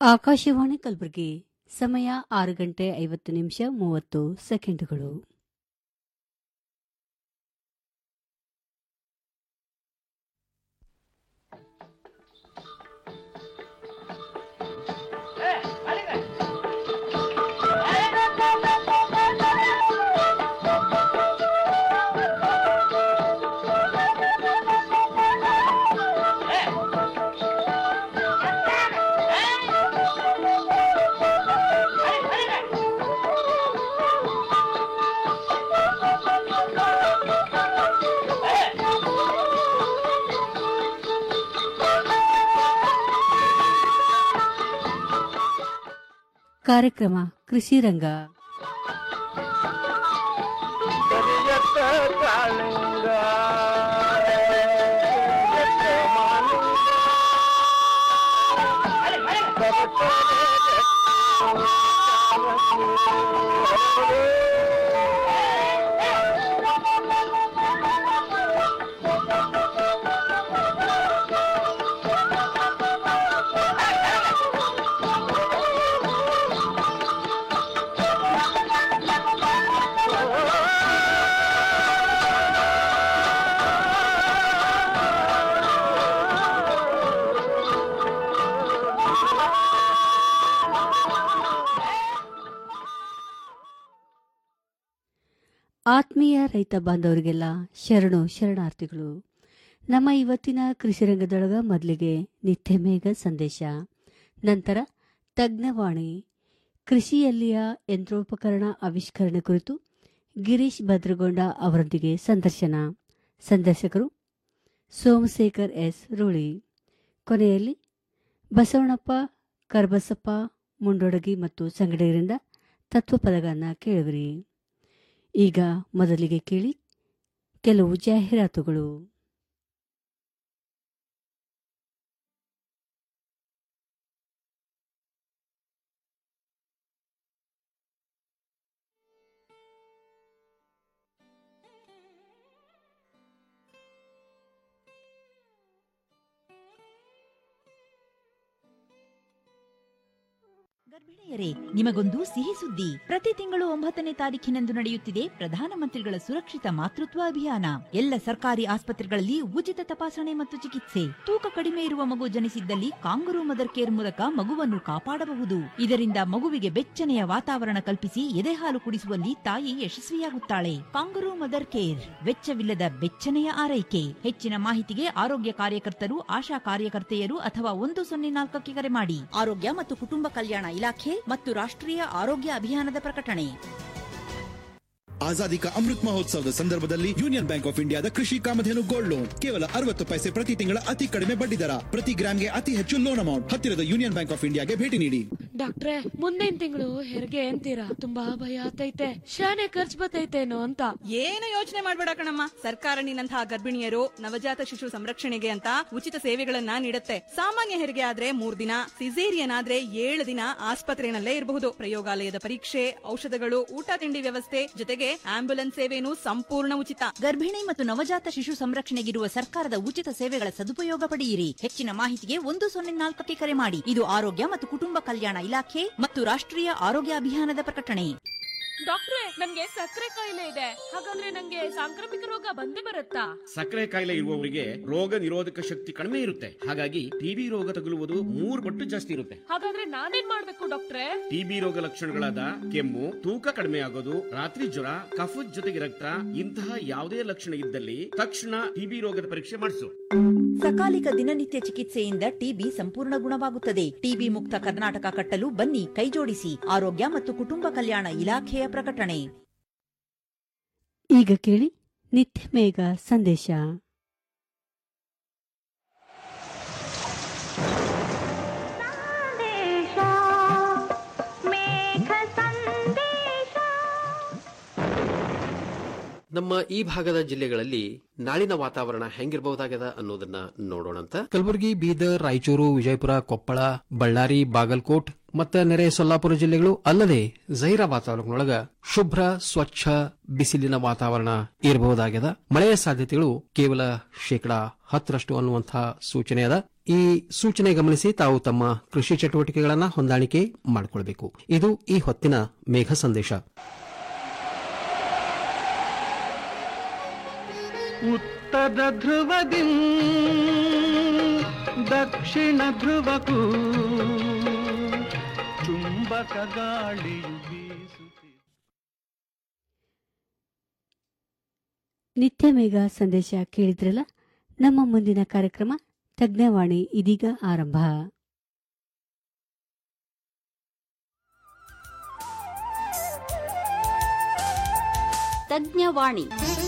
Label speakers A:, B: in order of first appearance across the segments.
A: ಆಕಾಶವಾಣಿ ಕಲಬುರಗಿ ಸಮಯ ಆರು ಗಂಟೆ ಐವತ್ತು ನಿಮಿಷ ಮೂವತ್ತು ಸೆಕೆಂಡುಗಳು ಕಾರ್ಯಕ್ರಮ ಕೃಷಿ ರಂಗ
B: ಕರಿಯತ್ತ ಕಾಳಿಂಗ ಕರಿಯತ್ತ ಮಾಲಿಂಗ
A: ಆತ್ಮೀಯ ರೈತ ಬಾಂಧವರಿಗೆಲ್ಲ ಶರಣು ಶರಣಾರ್ಥಿಗಳು ನಮ್ಮ ಇವತ್ತಿನ ಕೃಷಿ ರಂಗದೊಳಗ ಮೊದಲಿಗೆ ನಿತ್ಯ ಮೇಘ ಸಂದೇಶ ನಂತರ ತಜ್ಞವಾಣಿ ಕೃಷಿಯಲ್ಲಿಯ ಯಂತ್ರೋಪಕರಣ ಆವಿಷ್ಕರಣೆ ಕುರಿತು ಗಿರೀಶ್ ಭದ್ರಗೊಂಡ ಅವರೊಂದಿಗೆ ಸಂದರ್ಶನ ಸಂದರ್ಶಕರು ಸೋಮಶೇಖರ್ ಎಸ್ ರೂಳಿ ಕೊನೆಯಲ್ಲಿ ಬಸವಣ್ಣಪ್ಪ ಕರ್ಬಸಪ್ಪ ಮುಂಡೊಡಗಿ ಮತ್ತು ಸಂಗಡಿಗರಿಂದ ತತ್ವಪದಗಳನ್ನು ಕೇಳುವಿರಿ ಈಗ ಮೊದಲಿಗೆ ಕೇಳಿ ಕೆಲವು ಜಾಹೀರಾತುಗಳು
C: ಗರ್ಭಿಣಿಯರೇ ನಿಮಗೊಂದು ಸಿಹಿ ಸುದ್ದಿ ಪ್ರತಿ ತಿಂಗಳು ಒಂಬತ್ತನೇ ತಾರೀಖಿನಂದು ನಡೆಯುತ್ತಿದೆ ಪ್ರಧಾನಮಂತ್ರಿಗಳ ಸುರಕ್ಷಿತ ಮಾತೃತ್ವ ಅಭಿಯಾನ ಎಲ್ಲ ಸರ್ಕಾರಿ ಆಸ್ಪತ್ರೆಗಳಲ್ಲಿ ಉಚಿತ ತಪಾಸಣೆ ಮತ್ತು ಚಿಕಿತ್ಸೆ ತೂಕ ಕಡಿಮೆ ಇರುವ ಮಗು ಜನಿಸಿದ್ದಲ್ಲಿ ಕಾಂಗರು ಮದರ್ ಕೇರ್ ಮೂಲಕ ಮಗುವನ್ನು ಕಾಪಾಡಬಹುದು ಇದರಿಂದ ಮಗುವಿಗೆ ಬೆಚ್ಚನೆಯ ವಾತಾವರಣ ಕಲ್ಪಿಸಿ ಎದೆಹಾಲು ಕುಡಿಸುವಲ್ಲಿ ತಾಯಿ ಯಶಸ್ವಿಯಾಗುತ್ತಾಳೆ ಕಾಂಗರು ಮದರ್ ಕೇರ್ ವೆಚ್ಚವಿಲ್ಲದ ಬೆಚ್ಚನೆಯ ಆರೈಕೆ ಹೆಚ್ಚಿನ ಮಾಹಿತಿಗೆ ಆರೋಗ್ಯ ಕಾರ್ಯಕರ್ತರು ಆಶಾ ಕಾರ್ಯಕರ್ತೆಯರು ಅಥವಾ ಒಂದು ಸೊನ್ನೆ ನಾಲ್ಕಕ್ಕೆ ಕರೆ ಮಾಡಿ ಆರೋಗ್ಯ ಮತ್ತು ಕುಟುಂಬ ಕಲ್ಯಾಣ ಇಲಾಖೆ ಮತ್ತು ರಾಷ್ಟ್ರೀಯ ಆರೋಗ್ಯ ಅಭಿಯಾನದ ಪ್ರಕಟಣೆ
D: ಆಜಾದಿ ಕಾ ಅಮೃತ್ ಮಹೋತ್ಸವದ ಸಂದರ್ಭದಲ್ಲಿ ಯೂನಿಯನ್ ಬ್ಯಾಂಕ್ ಆಫ್ ಇಂಡಿಯಾದ ಕೃಷಿ ಕಾಮಧೇನು ಗೋಲ್ಡ್ ಲೋನ್ ಕೇವಲ ಅರವತ್ತು ಪೈಸೆ ಪ್ರತಿ ತಿಂಗಳ ಅತಿ ಕಡಿಮೆ ಬಡ್ಡಿ ದರ ಪ್ರತಿ ಗ್ರಾಮ್ಗೆ ಅತಿ ಹೆಚ್ಚು ಲೋನ್ ಅಮೌಂಟ್ ಹತ್ತಿರದ ಯೂನಿಯನ್ ಬ್ಯಾಂಕ್ ಆಫ್ ಇಂಡಿಯಾಗೆ ಭೇಟಿ ನೀಡಿ
E: ಡಾಕ್ಟ್ರೆ ಮುಂದಿನ ತಿಂಗಳು ಹೆರಿಗೆ ಅಂತೀರಾ ತುಂಬಾ ಭಯ ಆಗ್ತೈತೆ ಶಾನೆ ಖರ್ಚು ಬರ್ತೈತೇನೋ ಅಂತ
F: ಏನು ಯೋಚನೆ ಮಾಡ್ಬೇಡ ಕಣಮ್ಮ ಸರ್ಕಾರ ನಿನ್ನಂತಹ ಗರ್ಭಿಣಿಯರು ನವಜಾತ ಶಿಶು ಸಂರಕ್ಷಣೆಗೆ ಅಂತ ಉಚಿತ ಸೇವೆಗಳನ್ನ ನೀಡುತ್ತೆ ಸಾಮಾನ್ಯ ಹೆರಿಗೆ ಆದ್ರೆ ಮೂರ್ ದಿನ ಸಿಸೇರಿಯನ್ ಆದ್ರೆ ಏಳು ದಿನ ಆಸ್ಪತ್ರೆನಲ್ಲೇ ಇರಬಹುದು ಪ್ರಯೋಗಾಲಯದ ಪರೀಕ್ಷೆ ಔಷಧಗಳು ಊಟ ತಿಂಡಿ ವ್ಯವಸ್ಥೆ ಜೊತೆಗೆ ಆಂಬ್ಯುಲೆನ್ಸ್ ಸೇವೆನೂ ಸಂಪೂರ್ಣ ಉಚಿತ
C: ಗರ್ಭಿಣಿ ಮತ್ತು ನವಜಾತ ಶಿಶು ಸಂರಕ್ಷಣೆಗಿರುವ ಸರ್ಕಾರದ ಉಚಿತ ಸೇವೆಗಳ ಸದುಪಯೋಗ ಪಡೆಯಿರಿ ಹೆಚ್ಚಿನ ಮಾಹಿತಿಗೆ ಒಂದು ಸೊನ್ನೆ ನಾಲ್ಕಕ್ಕೆ ಕರೆ ಮಾಡಿ ಇದು ಆರೋಗ್ಯ ಮತ್ತು ಕುಟುಂಬ ಕಲ್ಯಾಣ ಇಲಾಖೆ ಮತ್ತು ರಾಷ್ಟ್ರೀಯ ಆರೋಗ್ಯ ಅಭಿಯಾನದ ಪ್ರಕಟಣೆ
E: ಡಾಕ್ಟ್ರೆ ನನ್ಗೆ ಸಕ್ಕರೆ ಕಾಯಿಲೆ ಇದೆ ಹಾಗಂದ್ರೆ ನಂಗೆ ಸಾಂಕ್ರಾಮಿಕ ರೋಗ ಬಂದೇ ಬರುತ್ತಾ
G: ಸಕ್ಕರೆ ಕಾಯಿಲೆ ಇರುವವರಿಗೆ ರೋಗ ನಿರೋಧಕ ಶಕ್ತಿ ಕಡಿಮೆ ಇರುತ್ತೆ ಹಾಗಾಗಿ ಟಿಬಿ ರೋಗ ತಗುಲುವುದು ಮೂರು ಪಟ್ಟು ಜಾಸ್ತಿ ಇರುತ್ತೆ
E: ಹಾಗಾದ್ರೆ ನಾನೇನ್ ಮಾಡ್ಬೇಕು ಡಾಕ್ಟ್ರೆ
G: ಟಿಬಿ ರೋಗ ಲಕ್ಷಣಗಳಾದ ಕೆಮ್ಮು ತೂಕ ಕಡಿಮೆ ಆಗೋದು ರಾತ್ರಿ ಜ್ವರ ಕಫದ ಜೊತೆಗೆ ರಕ್ತ ಇಂತಹ ಯಾವುದೇ ಲಕ್ಷಣ ಇದ್ದಲ್ಲಿ ತಕ್ಷಣ ಟಿಬಿ ರೋಗದ ಪರೀಕ್ಷೆ ಮಾಡಿಸು
C: ಸಕಾಲಿಕ ದಿನನಿತ್ಯ ಚಿಕಿತ್ಸೆಯಿಂದ ಟಿಬಿ ಸಂಪೂರ್ಣ ಗುಣವಾಗುತ್ತದೆ ಟಿಬಿ ಮುಕ್ತ ಕರ್ನಾಟಕ ಕಟ್ಟಲು ಬನ್ನಿ ಕೈಜೋಡಿಸಿ ಆರೋಗ್ಯ ಮತ್ತು ಕುಟುಂಬ ಕಲ್ಯಾಣ ಇಲಾಖೆಯ ಪ್ರಕಟಣೆ
A: ಈಗ ಕೇಳಿ ನಿತ್ಯ ಮೇಘ ಸಂದೇಶ
H: ನಮ್ಮ ಈ ಭಾಗದ ಜಿಲ್ಲೆಗಳಲ್ಲಿ ನಾಳಿನ ವಾತಾವರಣ ಹೆಂಗಿರಬಹುದಾಗ್ಯದ ಅನ್ನೋದನ್ನ ನೋಡೋಣಂತ
I: ಕಲಬುರಗಿ ಬೀದರ್ ರಾಯಚೂರು ವಿಜಯಪುರ ಕೊಪ್ಪಳ ಬಳ್ಳಾರಿ ಬಾಗಲಕೋಟ್
H: ಮತ್ತು ನೆರೆ ಸೊಲ್ಲಾಪುರ ಜಿಲ್ಲೆಗಳು ಅಲ್ಲದೆ ಜೈರಾಬಾದ್ ತಾಲೂಕಿನೊಳಗ ಶುಭ್ರ ಸ್ವಚ್ಛ ಬಿಸಿಲಿನ ವಾತಾವರಣ ಇರಬಹುದಾಗ್ಯದ ಮಳೆಯ ಸಾಧ್ಯತೆಗಳು ಕೇವಲ ಶೇಕಡಾ ಹತ್ತರಷ್ಟು ಅನ್ನುವಂತಹ ಸೂಚನೆ ಅದ ಈ ಸೂಚನೆ ಗಮನಿಸಿ ತಾವು ತಮ್ಮ ಕೃಷಿ ಚಟುವಟಿಕೆಗಳನ್ನ ಹೊಂದಾಣಿಕೆ ಮಾಡಿಕೊಳ್ಬೇಕು ಇದು ಈ ಹೊತ್ತಿನ ಮೇಘ ಸಂದೇಶ
B: ಉತ್ತರ ಧ್ರುವದಿ ದಕ್ಷಿಣ ಧ್ರುವಕ್ಕೂ ಚುಂಬಕ ಗಾಳಿಯು ಬೀಸುತ್ತಿದೆ
A: ನಿತ್ಯ ಮೇಘ ಸಂದೇಶ ಕೇಳಿದ್ರಲ್ಲ ನಮ್ಮ ಮುಂದಿನ ಕಾರ್ಯಕ್ರಮ ತಜ್ಞವಾಣಿ ಇದೀಗ ಆರಂಭ
I: ತಜ್ಞವಾಣಿ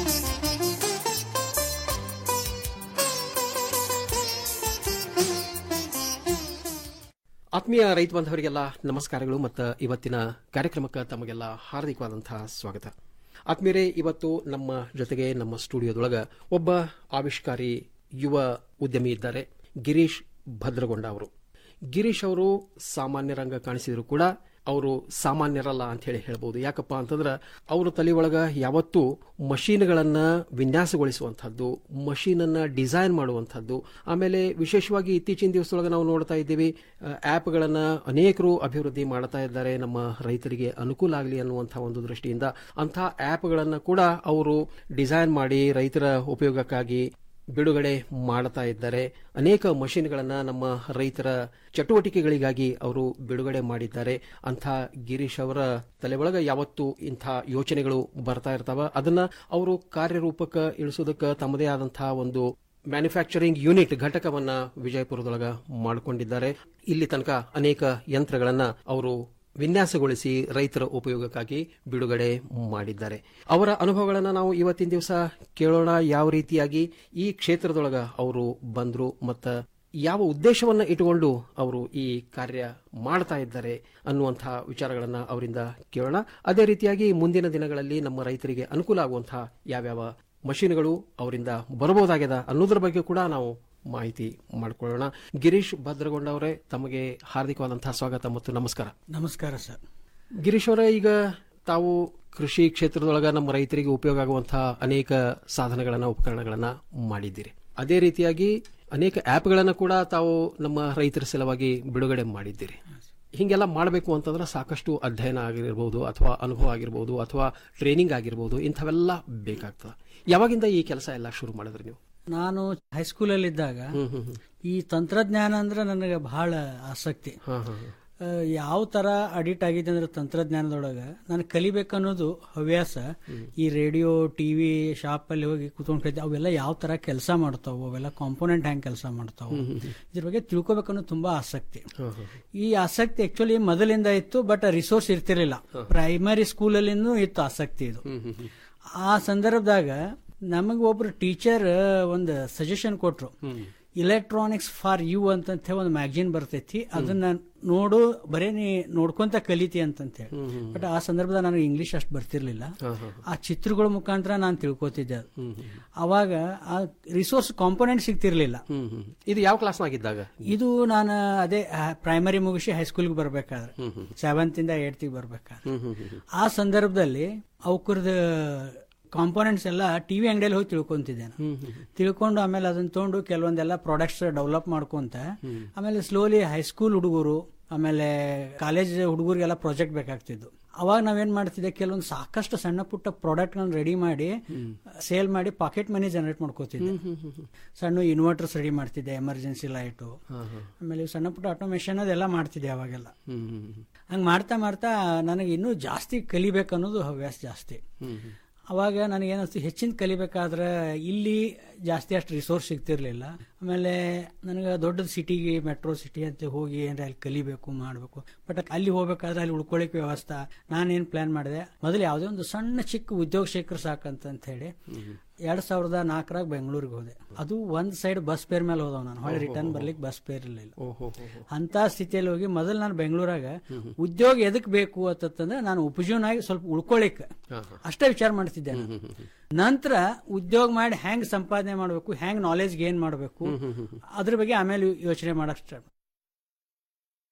H: ಆತ್ಮೀಯ ರೈತ ಬಾಂಧವರಿಗೆಲ್ಲ ನಮಸ್ಕಾರಗಳು ಮತ್ತು ಇವತ್ತಿನ ಕಾರ್ಯಕ್ರಮಕ್ಕೆ ತಮಗೆಲ್ಲ ಹಾರ್ದಿಕವಾದಂತಹ ಸ್ವಾಗತ ಆತ್ಮೀಯರೇ ಇವತ್ತು ನಮ್ಮ ಜೊತೆಗೆ ನಮ್ಮ ಸ್ಟುಡಿಯೋದೊಳಗ ಒಬ್ಬ ಆವಿಷ್ಕಾರಿ ಯುವ ಉದ್ಯಮಿ ಇದ್ದಾರೆ ಗಿರೀಶ್ ಭದ್ರಗೊಂಡ ಅವರು ಗಿರೀಶ್ ಅವರು ಸಾಮಾನ್ಯ ರಂಗ ಕಾಣಿಸಿದ್ರು ಕೂಡ ಅವರು ಸಾಮಾನ್ಯರಲ್ಲ ಅಂತ ಹೇಳಿ ಹೇಳ್ಬೋದು ಯಾಕಪ್ಪ ಅಂತಂದ್ರೆ ಅವರ ತಲೆಯೊಳಗ ಯಾವತ್ತೂ ಮಷೀನ್ಗಳನ್ನ ವಿನ್ಯಾಸಗೊಳಿಸುವಂಥದ್ದು ಮಷೀನನ್ನ ಡಿಸೈನ್ ಮಾಡುವಂಥದ್ದು ಆಮೇಲೆ ವಿಶೇಷವಾಗಿ ಇತ್ತೀಚಿನ ದಿವಸದೊಳಗೆ ನಾವು ನೋಡ್ತಾ ಇದ್ದೀವಿ ಆ್ಯಪ್ಗಳನ್ನ ಅನೇಕರು ಅಭಿವೃದ್ಧಿ ಮಾಡ್ತಾ ಇದ್ದಾರೆ ನಮ್ಮ ರೈತರಿಗೆ ಅನುಕೂಲ ಆಗಲಿ ಅನ್ನುವಂಥ ಒಂದು ದೃಷ್ಟಿಯಿಂದ ಅಂಥ ಆ್ಯಪ್ಗಳನ್ನು ಕೂಡ ಅವರು ಡಿಸೈನ್ ಮಾಡಿ ರೈತರ ಉಪಯೋಗಕ್ಕಾಗಿ ಬಿಡುಗಡೆ ಮಾಡ್ತಾ ಇದ್ದಾರೆ ಅನೇಕ ಮಷಿನ್ಗಳನ್ನ ನಮ್ಮ ರೈತರ ಚಟುವಟಿಕೆಗಳಿಗಾಗಿ ಅವರು ಬಿಡುಗಡೆ ಮಾಡಿದ್ದಾರೆ ಅಂಥ ಗಿರೀಶ್ ಅವರ ತಲೆ ಒಳಗ ಯಾವತ್ತು ಇಂಥ ಯೋಚನೆಗಳು ಬರ್ತಾ ಇರ್ತಾವ ಅದನ್ನ ಅವರು ಕಾರ್ಯರೂಪಕ್ಕೆ ಇಳಿಸೋದಕ್ಕೆ ತಮ್ಮದೇ ಆದಂತಹ ಒಂದು ಮ್ಯಾನುಫ್ಯಾಕ್ಚರಿಂಗ್ ಯೂನಿಟ್ ಘಟಕವನ್ನ ವಿಜಯಪುರದೊಳಗ ಮಾಡಿಕೊಂಡಿದ್ದಾರೆ ಇಲ್ಲಿ ತನಕ ಅನೇಕ ಯಂತ್ರಗಳನ್ನ ಅವರು ವಿನ್ಯಾಸಗೊಳಿಸಿ ರೈತರ ಉಪಯೋಗಕ್ಕಾಗಿ ಬಿಡುಗಡೆ ಮಾಡಿದ್ದಾರೆ ಅವರ ಅನುಭವಗಳನ್ನು ನಾವು ಇವತ್ತಿನ ದಿವಸ ಕೇಳೋಣ ಯಾವ ರೀತಿಯಾಗಿ ಈ ಕ್ಷೇತ್ರದೊಳಗ ಅವರು ಬಂದ್ರು ಮತ್ತು ಯಾವ ಉದ್ದೇಶವನ್ನ ಇಟ್ಟುಕೊಂಡು ಅವರು ಈ ಕಾರ್ಯ ಮಾಡ್ತಾ ಇದ್ದಾರೆ ಅನ್ನುವಂತಹ ವಿಚಾರಗಳನ್ನ ಅವರಿಂದ ಕೇಳೋಣ ಅದೇ ರೀತಿಯಾಗಿ ಮುಂದಿನ ದಿನಗಳಲ್ಲಿ ನಮ್ಮ ರೈತರಿಗೆ ಅನುಕೂಲ ಆಗುವಂತಹ ಯಾವ್ಯಾವ ಮಷೀನ್ಗಳು ಅವರಿಂದ ಬರಬಹುದಾಗ್ಯದ ಅನ್ನೋದ್ರ ಬಗ್ಗೆ ಕೂಡ ನಾವು ಮಾಹಿತಿ ಮಾಡಿಕೊಳ್ಳೋಣ ಗಿರೀಶ್ ಭದ್ರಗೊಂಡ ಅವರೇ ತಮಗೆ ಹಾರ್ದಿಕವಾದಂತಹ ಸ್ವಾಗತ ಮತ್ತು ನಮಸ್ಕಾರ
B: ನಮಸ್ಕಾರ ಸರ್
H: ಗಿರೀಶ್ ಅವರೇ ಈಗ ತಾವು ಕೃಷಿ ಕ್ಷೇತ್ರದೊಳಗ ನಮ್ಮ ರೈತರಿಗೆ ಉಪಯೋಗ ಆಗುವಂತಹ ಅನೇಕ ಸಾಧನಗಳನ್ನ ಉಪಕರಣಗಳನ್ನ ಮಾಡಿದ್ದೀರಿ ಅದೇ ರೀತಿಯಾಗಿ ಅನೇಕ ಆ್ಯಪ್ಗಳನ್ನ ಕೂಡ ತಾವು ನಮ್ಮ ರೈತರ ಸಲುವಾಗಿ ಬಿಡುಗಡೆ ಮಾಡಿದ್ದೀರಿ ಹಿಂಗೆಲ್ಲ ಮಾಡಬೇಕು ಅಂತಂದ್ರೆ ಸಾಕಷ್ಟು ಅಧ್ಯಯನ ಆಗಿರ್ಬೋದು ಅಥವಾ ಅನುಭವ ಆಗಿರ್ಬೋದು ಅಥವಾ ಟ್ರೈನಿಂಗ್ ಆಗಿರ್ಬೋದು ಇಂಥವೆಲ್ಲ ಬೇಕಾಗ್ತದೆ ಯಾವಾಗಿಂದ ಈ ಕೆಲಸ ಎಲ್ಲ ಶುರು ಮಾಡಿದ್ರಿ ನೀವು
B: ನಾನು ಹೈಸ್ಕೂಲಲ್ಲಿದ್ದಾಗ
H: ಹ್ಮ್ ಹ್ಮ್ ಹ್ಮ್
B: ಈ ತಂತ್ರಜ್ಞಾನ ಅಂದ್ರೆ ನನಗೆ ಬಹಳ ಆಸಕ್ತಿ
H: ಹಾ ಹಾ ಹಾ.
B: ಆ, ಯಾವ ತರ ಅಡಿಟ್ ಆಗಿದೆ ಅಂದ್ರೆ ತಂತ್ರಜ್ಞಾನದೊಳಗ ನಾನು ಕಲಿಬೇಕನ್ನೋದು ಹವ್ಯಾಸ ಈ ರೇಡಿಯೋ ಟಿವಿ ಶಾಪ್ ಅಲ್ಲಿ ಹೋಗಿ ಕೂತ್ಕೊಂಡು ಅವೆಲ್ಲ ಯಾವ ತರ ಕೆಲಸ ಮಾಡ್ತಾವು ಅವೆಲ್ಲ ಕಾಂಪೋನೆಂಟ್ ಹೆಂಗ್ ಕೆಲಸ ಮಾಡ್ತಾವು ಇದ್ರ ಬಗ್ಗೆ ತಿಳ್ಕೊಬೇಕನ್ನೋದು ತುಂಬಾ ಆಸಕ್ತಿ
H: ಹಾ, ಹಾ.
B: ಈ ಆಸಕ್ತಿ ಆಕ್ಚುಲಿ ಮೊದಲಿಂದ ಇತ್ತು ಬಟ್ ರಿಸೋರ್ಸ್ ಇರ್ತಿರ್ಲಿಲ್ಲ ಪ್ರೈಮರಿ ಸ್ಕೂಲಲ್ಲಿನೂ ಇತ್ತು ಆಸಕ್ತಿ ಇದು
H: ಹ್ಮ್ ಹ್ಮ್ ಹ್ಮ್.
B: ಆ ಸಂದರ್ಭದಾಗ ನಮಗೆ ಒಬ್ರು ಟೀಚರ್ ಒಂದು ಸಜೆಷನ್ ಕೊಟ್ರು ಇಲೆಕ್ಟ್ರಾನಿಕ್ಸ್ ಫಾರ್ ಯು ಅಂತ ಒಂದು ಮ್ಯಾಗಝಿನ್ ಬರ್ತೈತಿ ಅದನ್ನ ನೋಡು ಬರೇ ನೀ ನೋಡ್ಕೊಂತ ಕಲಿತಿ ಅಂತಂತ ಹೇಳಿ ಬಟ್ ಆ ಸಂದರ್ಭದಾಗ ನನಗೆ ಇಂಗ್ಲಿಷ್ ಅಷ್ಟು ಬರ್ತಿರ್ಲಿಲ್ಲ
H: ಹಾ, ಹಾ,
B: ಆ ಚಿತ್ರಗಳ ಮುಖಾಂತರ ನಾನು ತಿಳ್ಕೊತಿದ್ದೆ ಅದು.
H: ಹ್ಮ್ ಹ್ಮ್.
B: ಅವಾಗ ಆ ರಿಸೋರ್ಸ್ ಕಾಂಪೋನೆಂಟ್ ಸಿಗ್ತಿರ್ಲಿಲ್ಲ
H: ಹ್ಮ್ ಹ್ಮ್. ಇದು ಯಾವ ಕ್ಲಾಸ್ನಾಗಿದ್ದಾಗ
B: ಇದು ನಾನು ಅದೇ ಪ್ರೈಮರಿ ಮುಗಿಸಿ ಹೈಸ್ಕೂಲ್ಗೆ ಬರ್ಬೇಕಾದ್ರೆ ಸೆವೆಂತ್ ಇಂದ ಏಟ್ತಿಗೆ ಬರ್ಬೇಕಾದ್ರೆ
H: ಹ್ಮ್ ಹ್ಮ್ ಹ್ಮ್.
B: ಆ ಸಂದರ್ಭದಲ್ಲಿ ಅವಕರದ ಕಾಂಪೋನೆಂಟ್ಸ್ ಎಲ್ಲ ಟಿವಿ ಅಂಗಡಿಯಲ್ಲಿ ಹೋಗಿ ತಿಳ್ಕೊಂತಿದ್ದೆ ನಾನು ತಿಳ್ಕೊಂಡು ಆಮೇಲೆ ಅದನ್ನ ತಗೊಂಡು ಕೆಲವೊಂದೆಲ್ಲ ಪ್ರಾಡಕ್ಟ್ಸ್ ಡೆವಲಪ್ ಮಾಡ್ಕೊಂತ ಆಮೇಲೆ ಸ್ಲೋಲಿ ಹೈಸ್ಕೂಲ್ ಹುಡುಗರು ಆಮೇಲೆ ಕಾಲೇಜ್ ಹುಡುಗರಿಗೆಲ್ಲ ಪ್ರಾಜೆಕ್ಟ್ ಬೇಕಾಗ್ತಿದ್ದು ಅವಾಗ ನಾವೇನ್ ಮಾಡ್ತಿದ್ದೆ ಕೆಲವೊಂದು ಸಾಕಷ್ಟು ಸಣ್ಣ ಪುಟ್ಟ ಪ್ರಾಡಕ್ಟ್ ರೆಡಿ ಮಾಡಿ ಸೇಲ್ ಮಾಡಿ ಪಾಕೆಟ್ ಮನಿ ಜನರೇಟ್ ಮಾಡ್ಕೋತಿದ್ದೆ ಸಣ್ಣ ಇನ್ವರ್ಟರ್ಸ್ ರೆಡಿ ಮಾಡ್ತಿದ್ದೆ ಎಮರ್ಜೆನ್ಸಿ ಲೈಟು ಆಮೇಲೆ ಇವು ಸಣ್ಣ ಪುಟ್ಟ ಆಟೋಮೇಶನ್ ಅದೆಲ್ಲ ಮಾಡ್ತಿದ್ದೆ ಅವಾಗೆಲ್ಲ
H: ಹ್ಮ್ ಹ್ಮ್ ಹ್ಮ್.
B: ಹಂಗೆ ಮಾಡ್ತಾ ಮಾಡ್ತಾ ನನಗೆ ಇನ್ನೂ ಜಾಸ್ತಿ ಕಲಿಬೇಕು ಅನ್ನೋದು ಹವ್ಯಾಸ ಜಾಸ್ತಿ
H: ಹ್ಮ್ ಹ್ಮ್.
B: ಅವಾಗ ನನಗೇನಿಸ್ತು ಹೆಚ್ಚಿನ ಕಲಿಬೇಕಾದ್ರೆ ಇಲ್ಲಿ ಜಾಸ್ತಿ ಅಷ್ಟು ರಿಸೋರ್ಸ್ ಸಿಗ್ತಿರ್ಲಿಲ್ಲ ಆಮೇಲೆ ನನಗೆ ದೊಡ್ಡ ಸಿಟಿಗೆ ಮೆಟ್ರೋ ಸಿಟಿ ಅಂತ ಹೋಗಿ ಏನಾರ ಅಲ್ಲಿ ಕಲಿಬೇಕು ಮಾಡಬೇಕು ಬಟ್ ಅಲ್ಲಿ ಹೋಗ್ಬೇಕಾದ್ರೆ ಅಲ್ಲಿ ಉಳ್ಕೊಳ್ಳಿಕ್ಕೆ ವ್ಯವಸ್ಥೆ ನಾನೇನು ಪ್ಲಾನ್ ಮಾಡಿದೆ ಮೊದಲು ಯಾವುದೇ ಒಂದು ಸಣ್ಣ ಚಿಕ್ಕ ಉದ್ಯೋಗ ಶೇಖರ್ ಸಾಕಂತ ಹೇಳಿ ಎರಡ್ ಸಾವಿರದ ನಾಲ್ಕರಾಗ ಬೆಂಗಳೂರಿಗೆ ಹೋದೆ ಅದು ಒಂದ್ ಸೈಡ್ ಬಸ್ ಪೇರ್ ಮೇಲೆ ಹೋದವ್ ನಾನು ಹೊಳೆ ರಿಟರ್ನ್ ಬರ್ಲಿಕ್ಕೆ ಬಸ್ ಪೇರ್ ಇರಲಿಲ್ಲ
H: ಓಹೋ ಹೋ, ಹೋ.
B: ಅಂತ ಸ್ಥಿತಿಯಲ್ಲಿ ಹೋಗಿ ಮೊದಲು ನಾನು ಬೆಂಗಳೂರಾಗ ಉದ್ಯೋಗ ಎದಕ್ ಬೇಕು ಅಂತಂದ್ರೆ ನಾನು ಉಪಜೀವನಾಗಿ ಸ್ವಲ್ಪ ಉಳ್ಕೊಳ್ಳಿಕ್
H: ಹಾ, ಹಾ.
B: ಅಷ್ಟೇ ವಿಚಾರ ಮಾಡ್ತಿದ್ದೆ ನಾನು. ನಂತರ ಉದ್ಯೋಗ ಮಾಡಿ ಹೆಂಗ್ ಸಂಪಾದನೆ ಮಾಡಬೇಕು ಹೆಂಗ್ ನಾಲೆಜ್ ಗೇನ್ ಮಾಡಬೇಕು ಅದ್ರ ಬಗ್ಗೆ ಆಮೇಲೆ ಯೋಚನೆ ಮಾಡಕ್ ಸ್ಟಾರ್ಟ್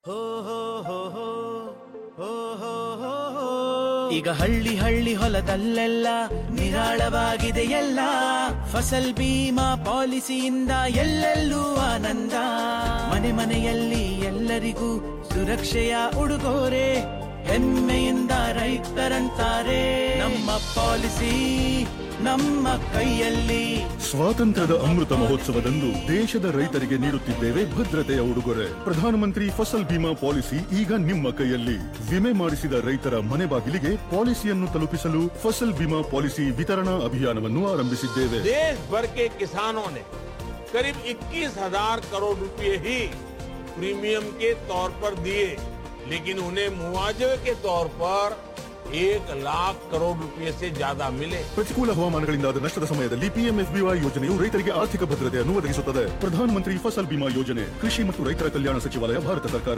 I: ಈಗ ಹಳ್ಳಿ ಹಳ್ಳಿ ಹೊಲದಲ್ಲೆಲ್ಲ ನಿರಾಳವಾಗಿದೆ ಎಲ್ಲ ಫಸಲ್ ಬೀಮಾ ಪಾಲಿಸಿಯಿಂದ ಎಲ್ಲೆಲ್ಲೂ ಆನಂದ ಮನೆ ಮನೆಯಲ್ಲಿ ಎಲ್ಲರಿಗೂ ಸುರಕ್ಷೆಯ ಉಡುಗೊರೆ ಹೆಮ್ಮೆಯಿಂದ ರೈತರಂತಾರೆ ನಮ್ಮ ಪಾಲಿಸಿ ನಮ್ಮ ಕೈಯಲ್ಲಿ
J: ಸ್ವಾತಂತ್ರ್ಯದ ಅಮೃತ ಮಹೋತ್ಸವದಂದು ದೇಶದ ರೈತರಿಗೆ ನೀಡುತ್ತಿದ್ದೇವೆ ಭದ್ರತೆಯ ಉಡುಗೊರೆ ಪ್ರಧಾನಮಂತ್ರಿ ಫಸಲ್ ಬಿಮಾ ಪಾಲಿಸಿ ಈಗ ನಿಮ್ಮ ಕೈಯಲ್ಲಿ ವಿಮೆ ಮಾಡಿಸಿದ ರೈತರ ಮನೆ ಬಾಗಿಲಿಗೆ ಪಾಲಿಸಿಯನ್ನು ತಲುಪಿಸಲು ಫಸಲ್ ಬಿಮಾ ಪಾಲಿಸಿ ವಿತರಣಾ ಅಭಿಯಾನವನ್ನು ಆರಂಭಿಸಿದ್ದೇವೆ
K: देश भर के किसानों ने करीब 21,000 करोड़ रुपए ही प्रीमियम के तौर पर दिए लेकिन उन्हें मुआवजे के तौर पर एक लाख करोड़ रुपए से ज्यादा मिले
J: ಪ್ರತಿಕೂಲ ಹವಾಮಾನಗಳಿಂದಾದ ನಷ್ಟದ ಸಮಯದಲ್ಲಿ ಪಿಎಂಎಫ್ಬಿವೈ ಯೋಜನೆಯು ರೈತರಿಗೆ ಆರ್ಥಿಕ ಭದ್ರತೆಯನ್ನು ಒದಗಿಸುತ್ತದೆ ಪ್ರಧಾನಮಂತ್ರಿ ಫಸಲ್ ಬಿಮಾ ಯೋಜನೆ ಕೃಷಿ ಮತ್ತು ರೈತರ ಕಲ್ಯಾಣ ಸಚಿವಾಲಯ ಭಾರತ ಸರ್ಕಾರ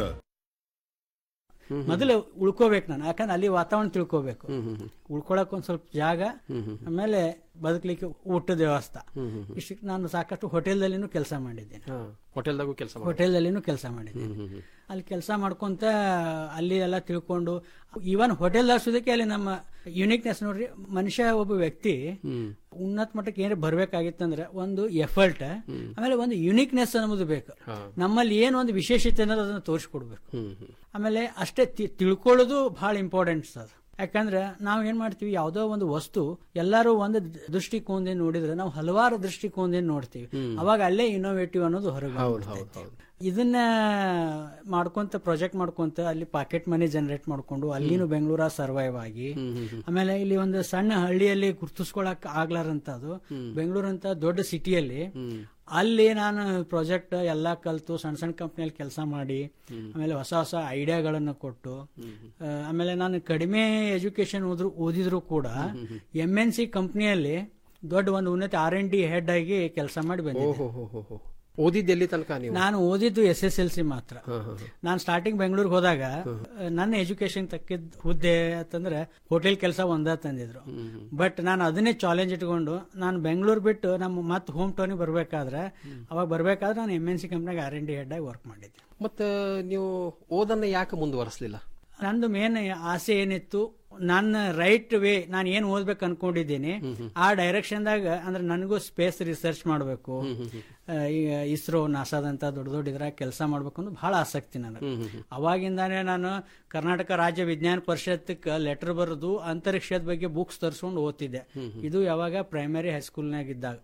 B: ಮೊದಲು ಉಳ್ಕೋಬೇಕು ನಾನು ಯಾಕಂದ್ರೆ ಅಲ್ಲಿ ವಾತಾವರಣ ತಿಳ್ಕೋಬೇಕು ಉಳ್ಕೊಳಕ್ ಒಂದ್ ಸ್ವಲ್ಪ ಜಾಗ ಆಮೇಲೆ ಬದುಕಲಿಕ್ಕೆ ಊಟದ ವ್ಯವಸ್ಥೆ ಇಷ್ಟಕ್ಕೆ ನಾನು ಸಾಕಷ್ಟು ಹೋಟೆಲ್ದಲ್ಲಿನೂ ಕೆಲಸ ಮಾಡಿದ್ದೇನೆ
H: ಹೋಟೆಲ್ದಾಗೂ ಕೆಲಸ
B: ಹೋಟೆಲ್ದಲ್ಲಿನೂ ಕೆಲಸ ಮಾಡಿದ್ದೇನೆ ಅಲ್ಲಿ ಕೆಲಸ ಮಾಡ್ಕೊಂತ ಅಲ್ಲಿ ಎಲ್ಲ ತಿಳ್ಕೊಂಡು ಇವನ್ ಹೋಟೆಲ್ದಾಗ ಸುದಕ್ಕೆ ಅಲ್ಲಿ ನಮ್ಮ ಯುನಿಕ್ನೆಸ್ ನೋಡ್ರಿ ಮನುಷ್ಯ ಒಬ್ಬ ವ್ಯಕ್ತಿ ಉನ್ನತ ಮಟ್ಟಕ್ಕೆ ಏನಾರ ಬರ್ಬೇಕಾಗಿತ್ತಂದ್ರೆ ಒಂದು ಎಫರ್ಟ್ ಆಮೇಲೆ ಒಂದು ಯುನಿಕ್ನೆಸ್ ಅನ್ನೋದು ಬೇಕು ನಮ್ಮಲ್ಲಿ ಏನು ಒಂದು ವಿಶೇಷತೆ ಅನ್ನೋದು ಅದನ್ನ ತೋರಿಸ್ಕೊಡ್ಬೇಕು ಆಮೇಲೆ ಅಷ್ಟೇ ತಿ- ತಿಳ್ಕೊಳ್ಳೋದು ಬಹಳ ಇಂಪಾರ್ಟೆಂಟ್ಸ್ ಅದು ಯಾಕಂದ್ರೆ ನಾವು ಏನ್ ಮಾಡ್ತೀವಿ ಯಾವುದೋ ಒಂದು ವಸ್ತು ಎಲ್ಲರೂ ಒಂದು ದೃಷ್ಟಿಕೋನದಿಂದ ನೋಡಿದ್ರೆ ನಾವು ಹಲವಾರು ದೃಷ್ಟಿಕೋನದಿಂದ ನೋಡ್ತೀವಿ ಅವಾಗ ಅಲ್ಲೇ ಇನೋವೇಟಿವ್ ಅನ್ನೋದು ಹೊರಗೆ ಬಂದ್ಬಿಡ್ತೈತಿ. ಇದನ್ನ ಮಾಡ್ಕೊಂತ ಪ್ರಾಜೆಕ್ಟ್ ಮಾಡ್ಕೊಂತ ಅಲ್ಲಿ ಪಾಕೆಟ್ ಮನಿ ಜನರೇಟ್ ಮಾಡ್ಕೊಂಡು ಅಲ್ಲಿನೂ ಬೆಂಗಳೂರ ಸರ್ವೈವ್ ಆಗಿ ಆಮೇಲೆ ಇಲ್ಲಿ ಒಂದು ಸಣ್ಣ ಹಳ್ಳಿಯಲ್ಲಿ ಗುರ್ತಿಸ್ಕೊಳಕ್ ಆಗ್ಲಾರಂತದು ಬೆಂಗಳೂರು ಅಂತ ದೊಡ್ಡ ಸಿಟಿಯಲ್ಲಿ ಅಲ್ಲಿ ನಾನು ಪ್ರಾಜೆಕ್ಟ್ ಎಲ್ಲ ಕಲ್ತು ಸಣ್ಣ ಸಣ್ಣ ಕಂಪ್ನಿಯಲ್ಲಿ ಕೆಲಸ ಮಾಡಿ ಆಮೇಲೆ ಹೊಸ ಹೊಸ ಐಡಿಯಾಗಳನ್ನು ಕೊಟ್ಟು ಆ, ಆಮೇಲೆ ನಾನು ಕಡಿಮೆ ಎಜುಕೇಶನ್ ಓದ್ರು ಓದಿದ್ರು ಕೂಡ ಎಂ ಎನ್ ಸಿ ಕಂಪ್ನಿಯಲ್ಲಿ ದೊಡ್ಡ ಒಂದು ಉನ್ನತ ಆರ್ ಎನ್ ಡಿ ಹೆಡ್ ಆಗಿ ಕೆಲಸ ಮಾಡಿ ಬಂದಿದ್ದೆ
H: ಓಹೋ ಓದಿದ್ದು ಎಲ್ಲಿ ತನಕ ನೀವು
B: ನಾನು ಓದಿದ್ದು ಎಸ್ ಎಸ್ ಎಲ್ ಸಿ ಮಾತ್ರ ನಾನು ಸ್ಟಾರ್ಟಿಂಗ್ ಬೆಂಗಳೂರಿಗೆ ಹೋದಾಗ ನನ್ನ ಎಜುಕೇಶನ್ ತಕ್ಕಿದ್ ಹುದ್ದೆ ಅಂತಂದ್ರೆ ಹೋಟೆಲ್ ಕೆಲಸ ಒಂದ ತಂದಿದ್ರು ಬಟ್ ನಾನು ಅದನ್ನೇ ಚಾಲೆಂಜ್ ಇಟ್ಕೊಂಡು ನಾನು ಬೆಂಗಳೂರು ಬಿಟ್ಟು ನಮ್ಮ ಮತ್ತೆ ಹೋಮ್ ಟೌನಿಗೆ ಬರ್ಬೇಕಾದ್ರೆ ಅವಾಗ ಬರ್ಬೇಕಾದ್ರೆ ನಾನು ಎಂ ಎನ್ ಸಿ ಕಂಪ್ನಿಯಾಗ ಆರ್ ಎನ್ ಡಿ ಹೆಡ್ ಆಗಿ ವರ್ಕ್ ಮಾಡಿದ್ದೆ
H: ಮತ್ತೆ ನೀವು ಓದನ್ನ ಯಾಕೆ ಮುಂದುವರಿಸಲಿಲ್ಲ
B: ನಂದು ಮೇನ್ ಆಸೆ ಏನಿತ್ತು ನನ್ನ ರೈಟ್ ವೇ ನಾನು ಏನ್ ಓದ್ಬೇಕು ಅನ್ಕೊಂಡಿದ್ದೀನಿ ಆ ಡೈರೆಕ್ಷನ್ದಾಗ ಅಂದ್ರೆ ನನಗೂ ಸ್ಪೇಸ್ ರಿಸರ್ಚ್ ಮಾಡಬೇಕು ಇಸ್ರೋ ನಾಸಾದಂತ ದೊಡ್ಡ ದೊಡ್ಡ ಇದ್ರಾಗ ಕೆಲಸ ಮಾಡ್ಬೇಕು ಅನ್ನೋದು ಬಹಳ ಆಸಕ್ತಿ ನನಗೆ ಅವಾಗಿಂದಾನೇ ನಾನು ಕರ್ನಾಟಕ ರಾಜ್ಯ ವಿಜ್ಞಾನ ಪರಿಷತ್ಗೆ ಲೆಟರ್ ಬರೆದು ಅಂತರಿಕ್ಷದ ಬಗ್ಗೆ ಬುಕ್ಸ್ ತರಿಸ್ಕೊಂಡು ಓದ್ತಿದ್ದೆ ಇದು ಯಾವಾಗ ಪ್ರೈಮರಿ ಹೈಸ್ಕೂಲ್ನಾಗ ಇದ್ದಾಗ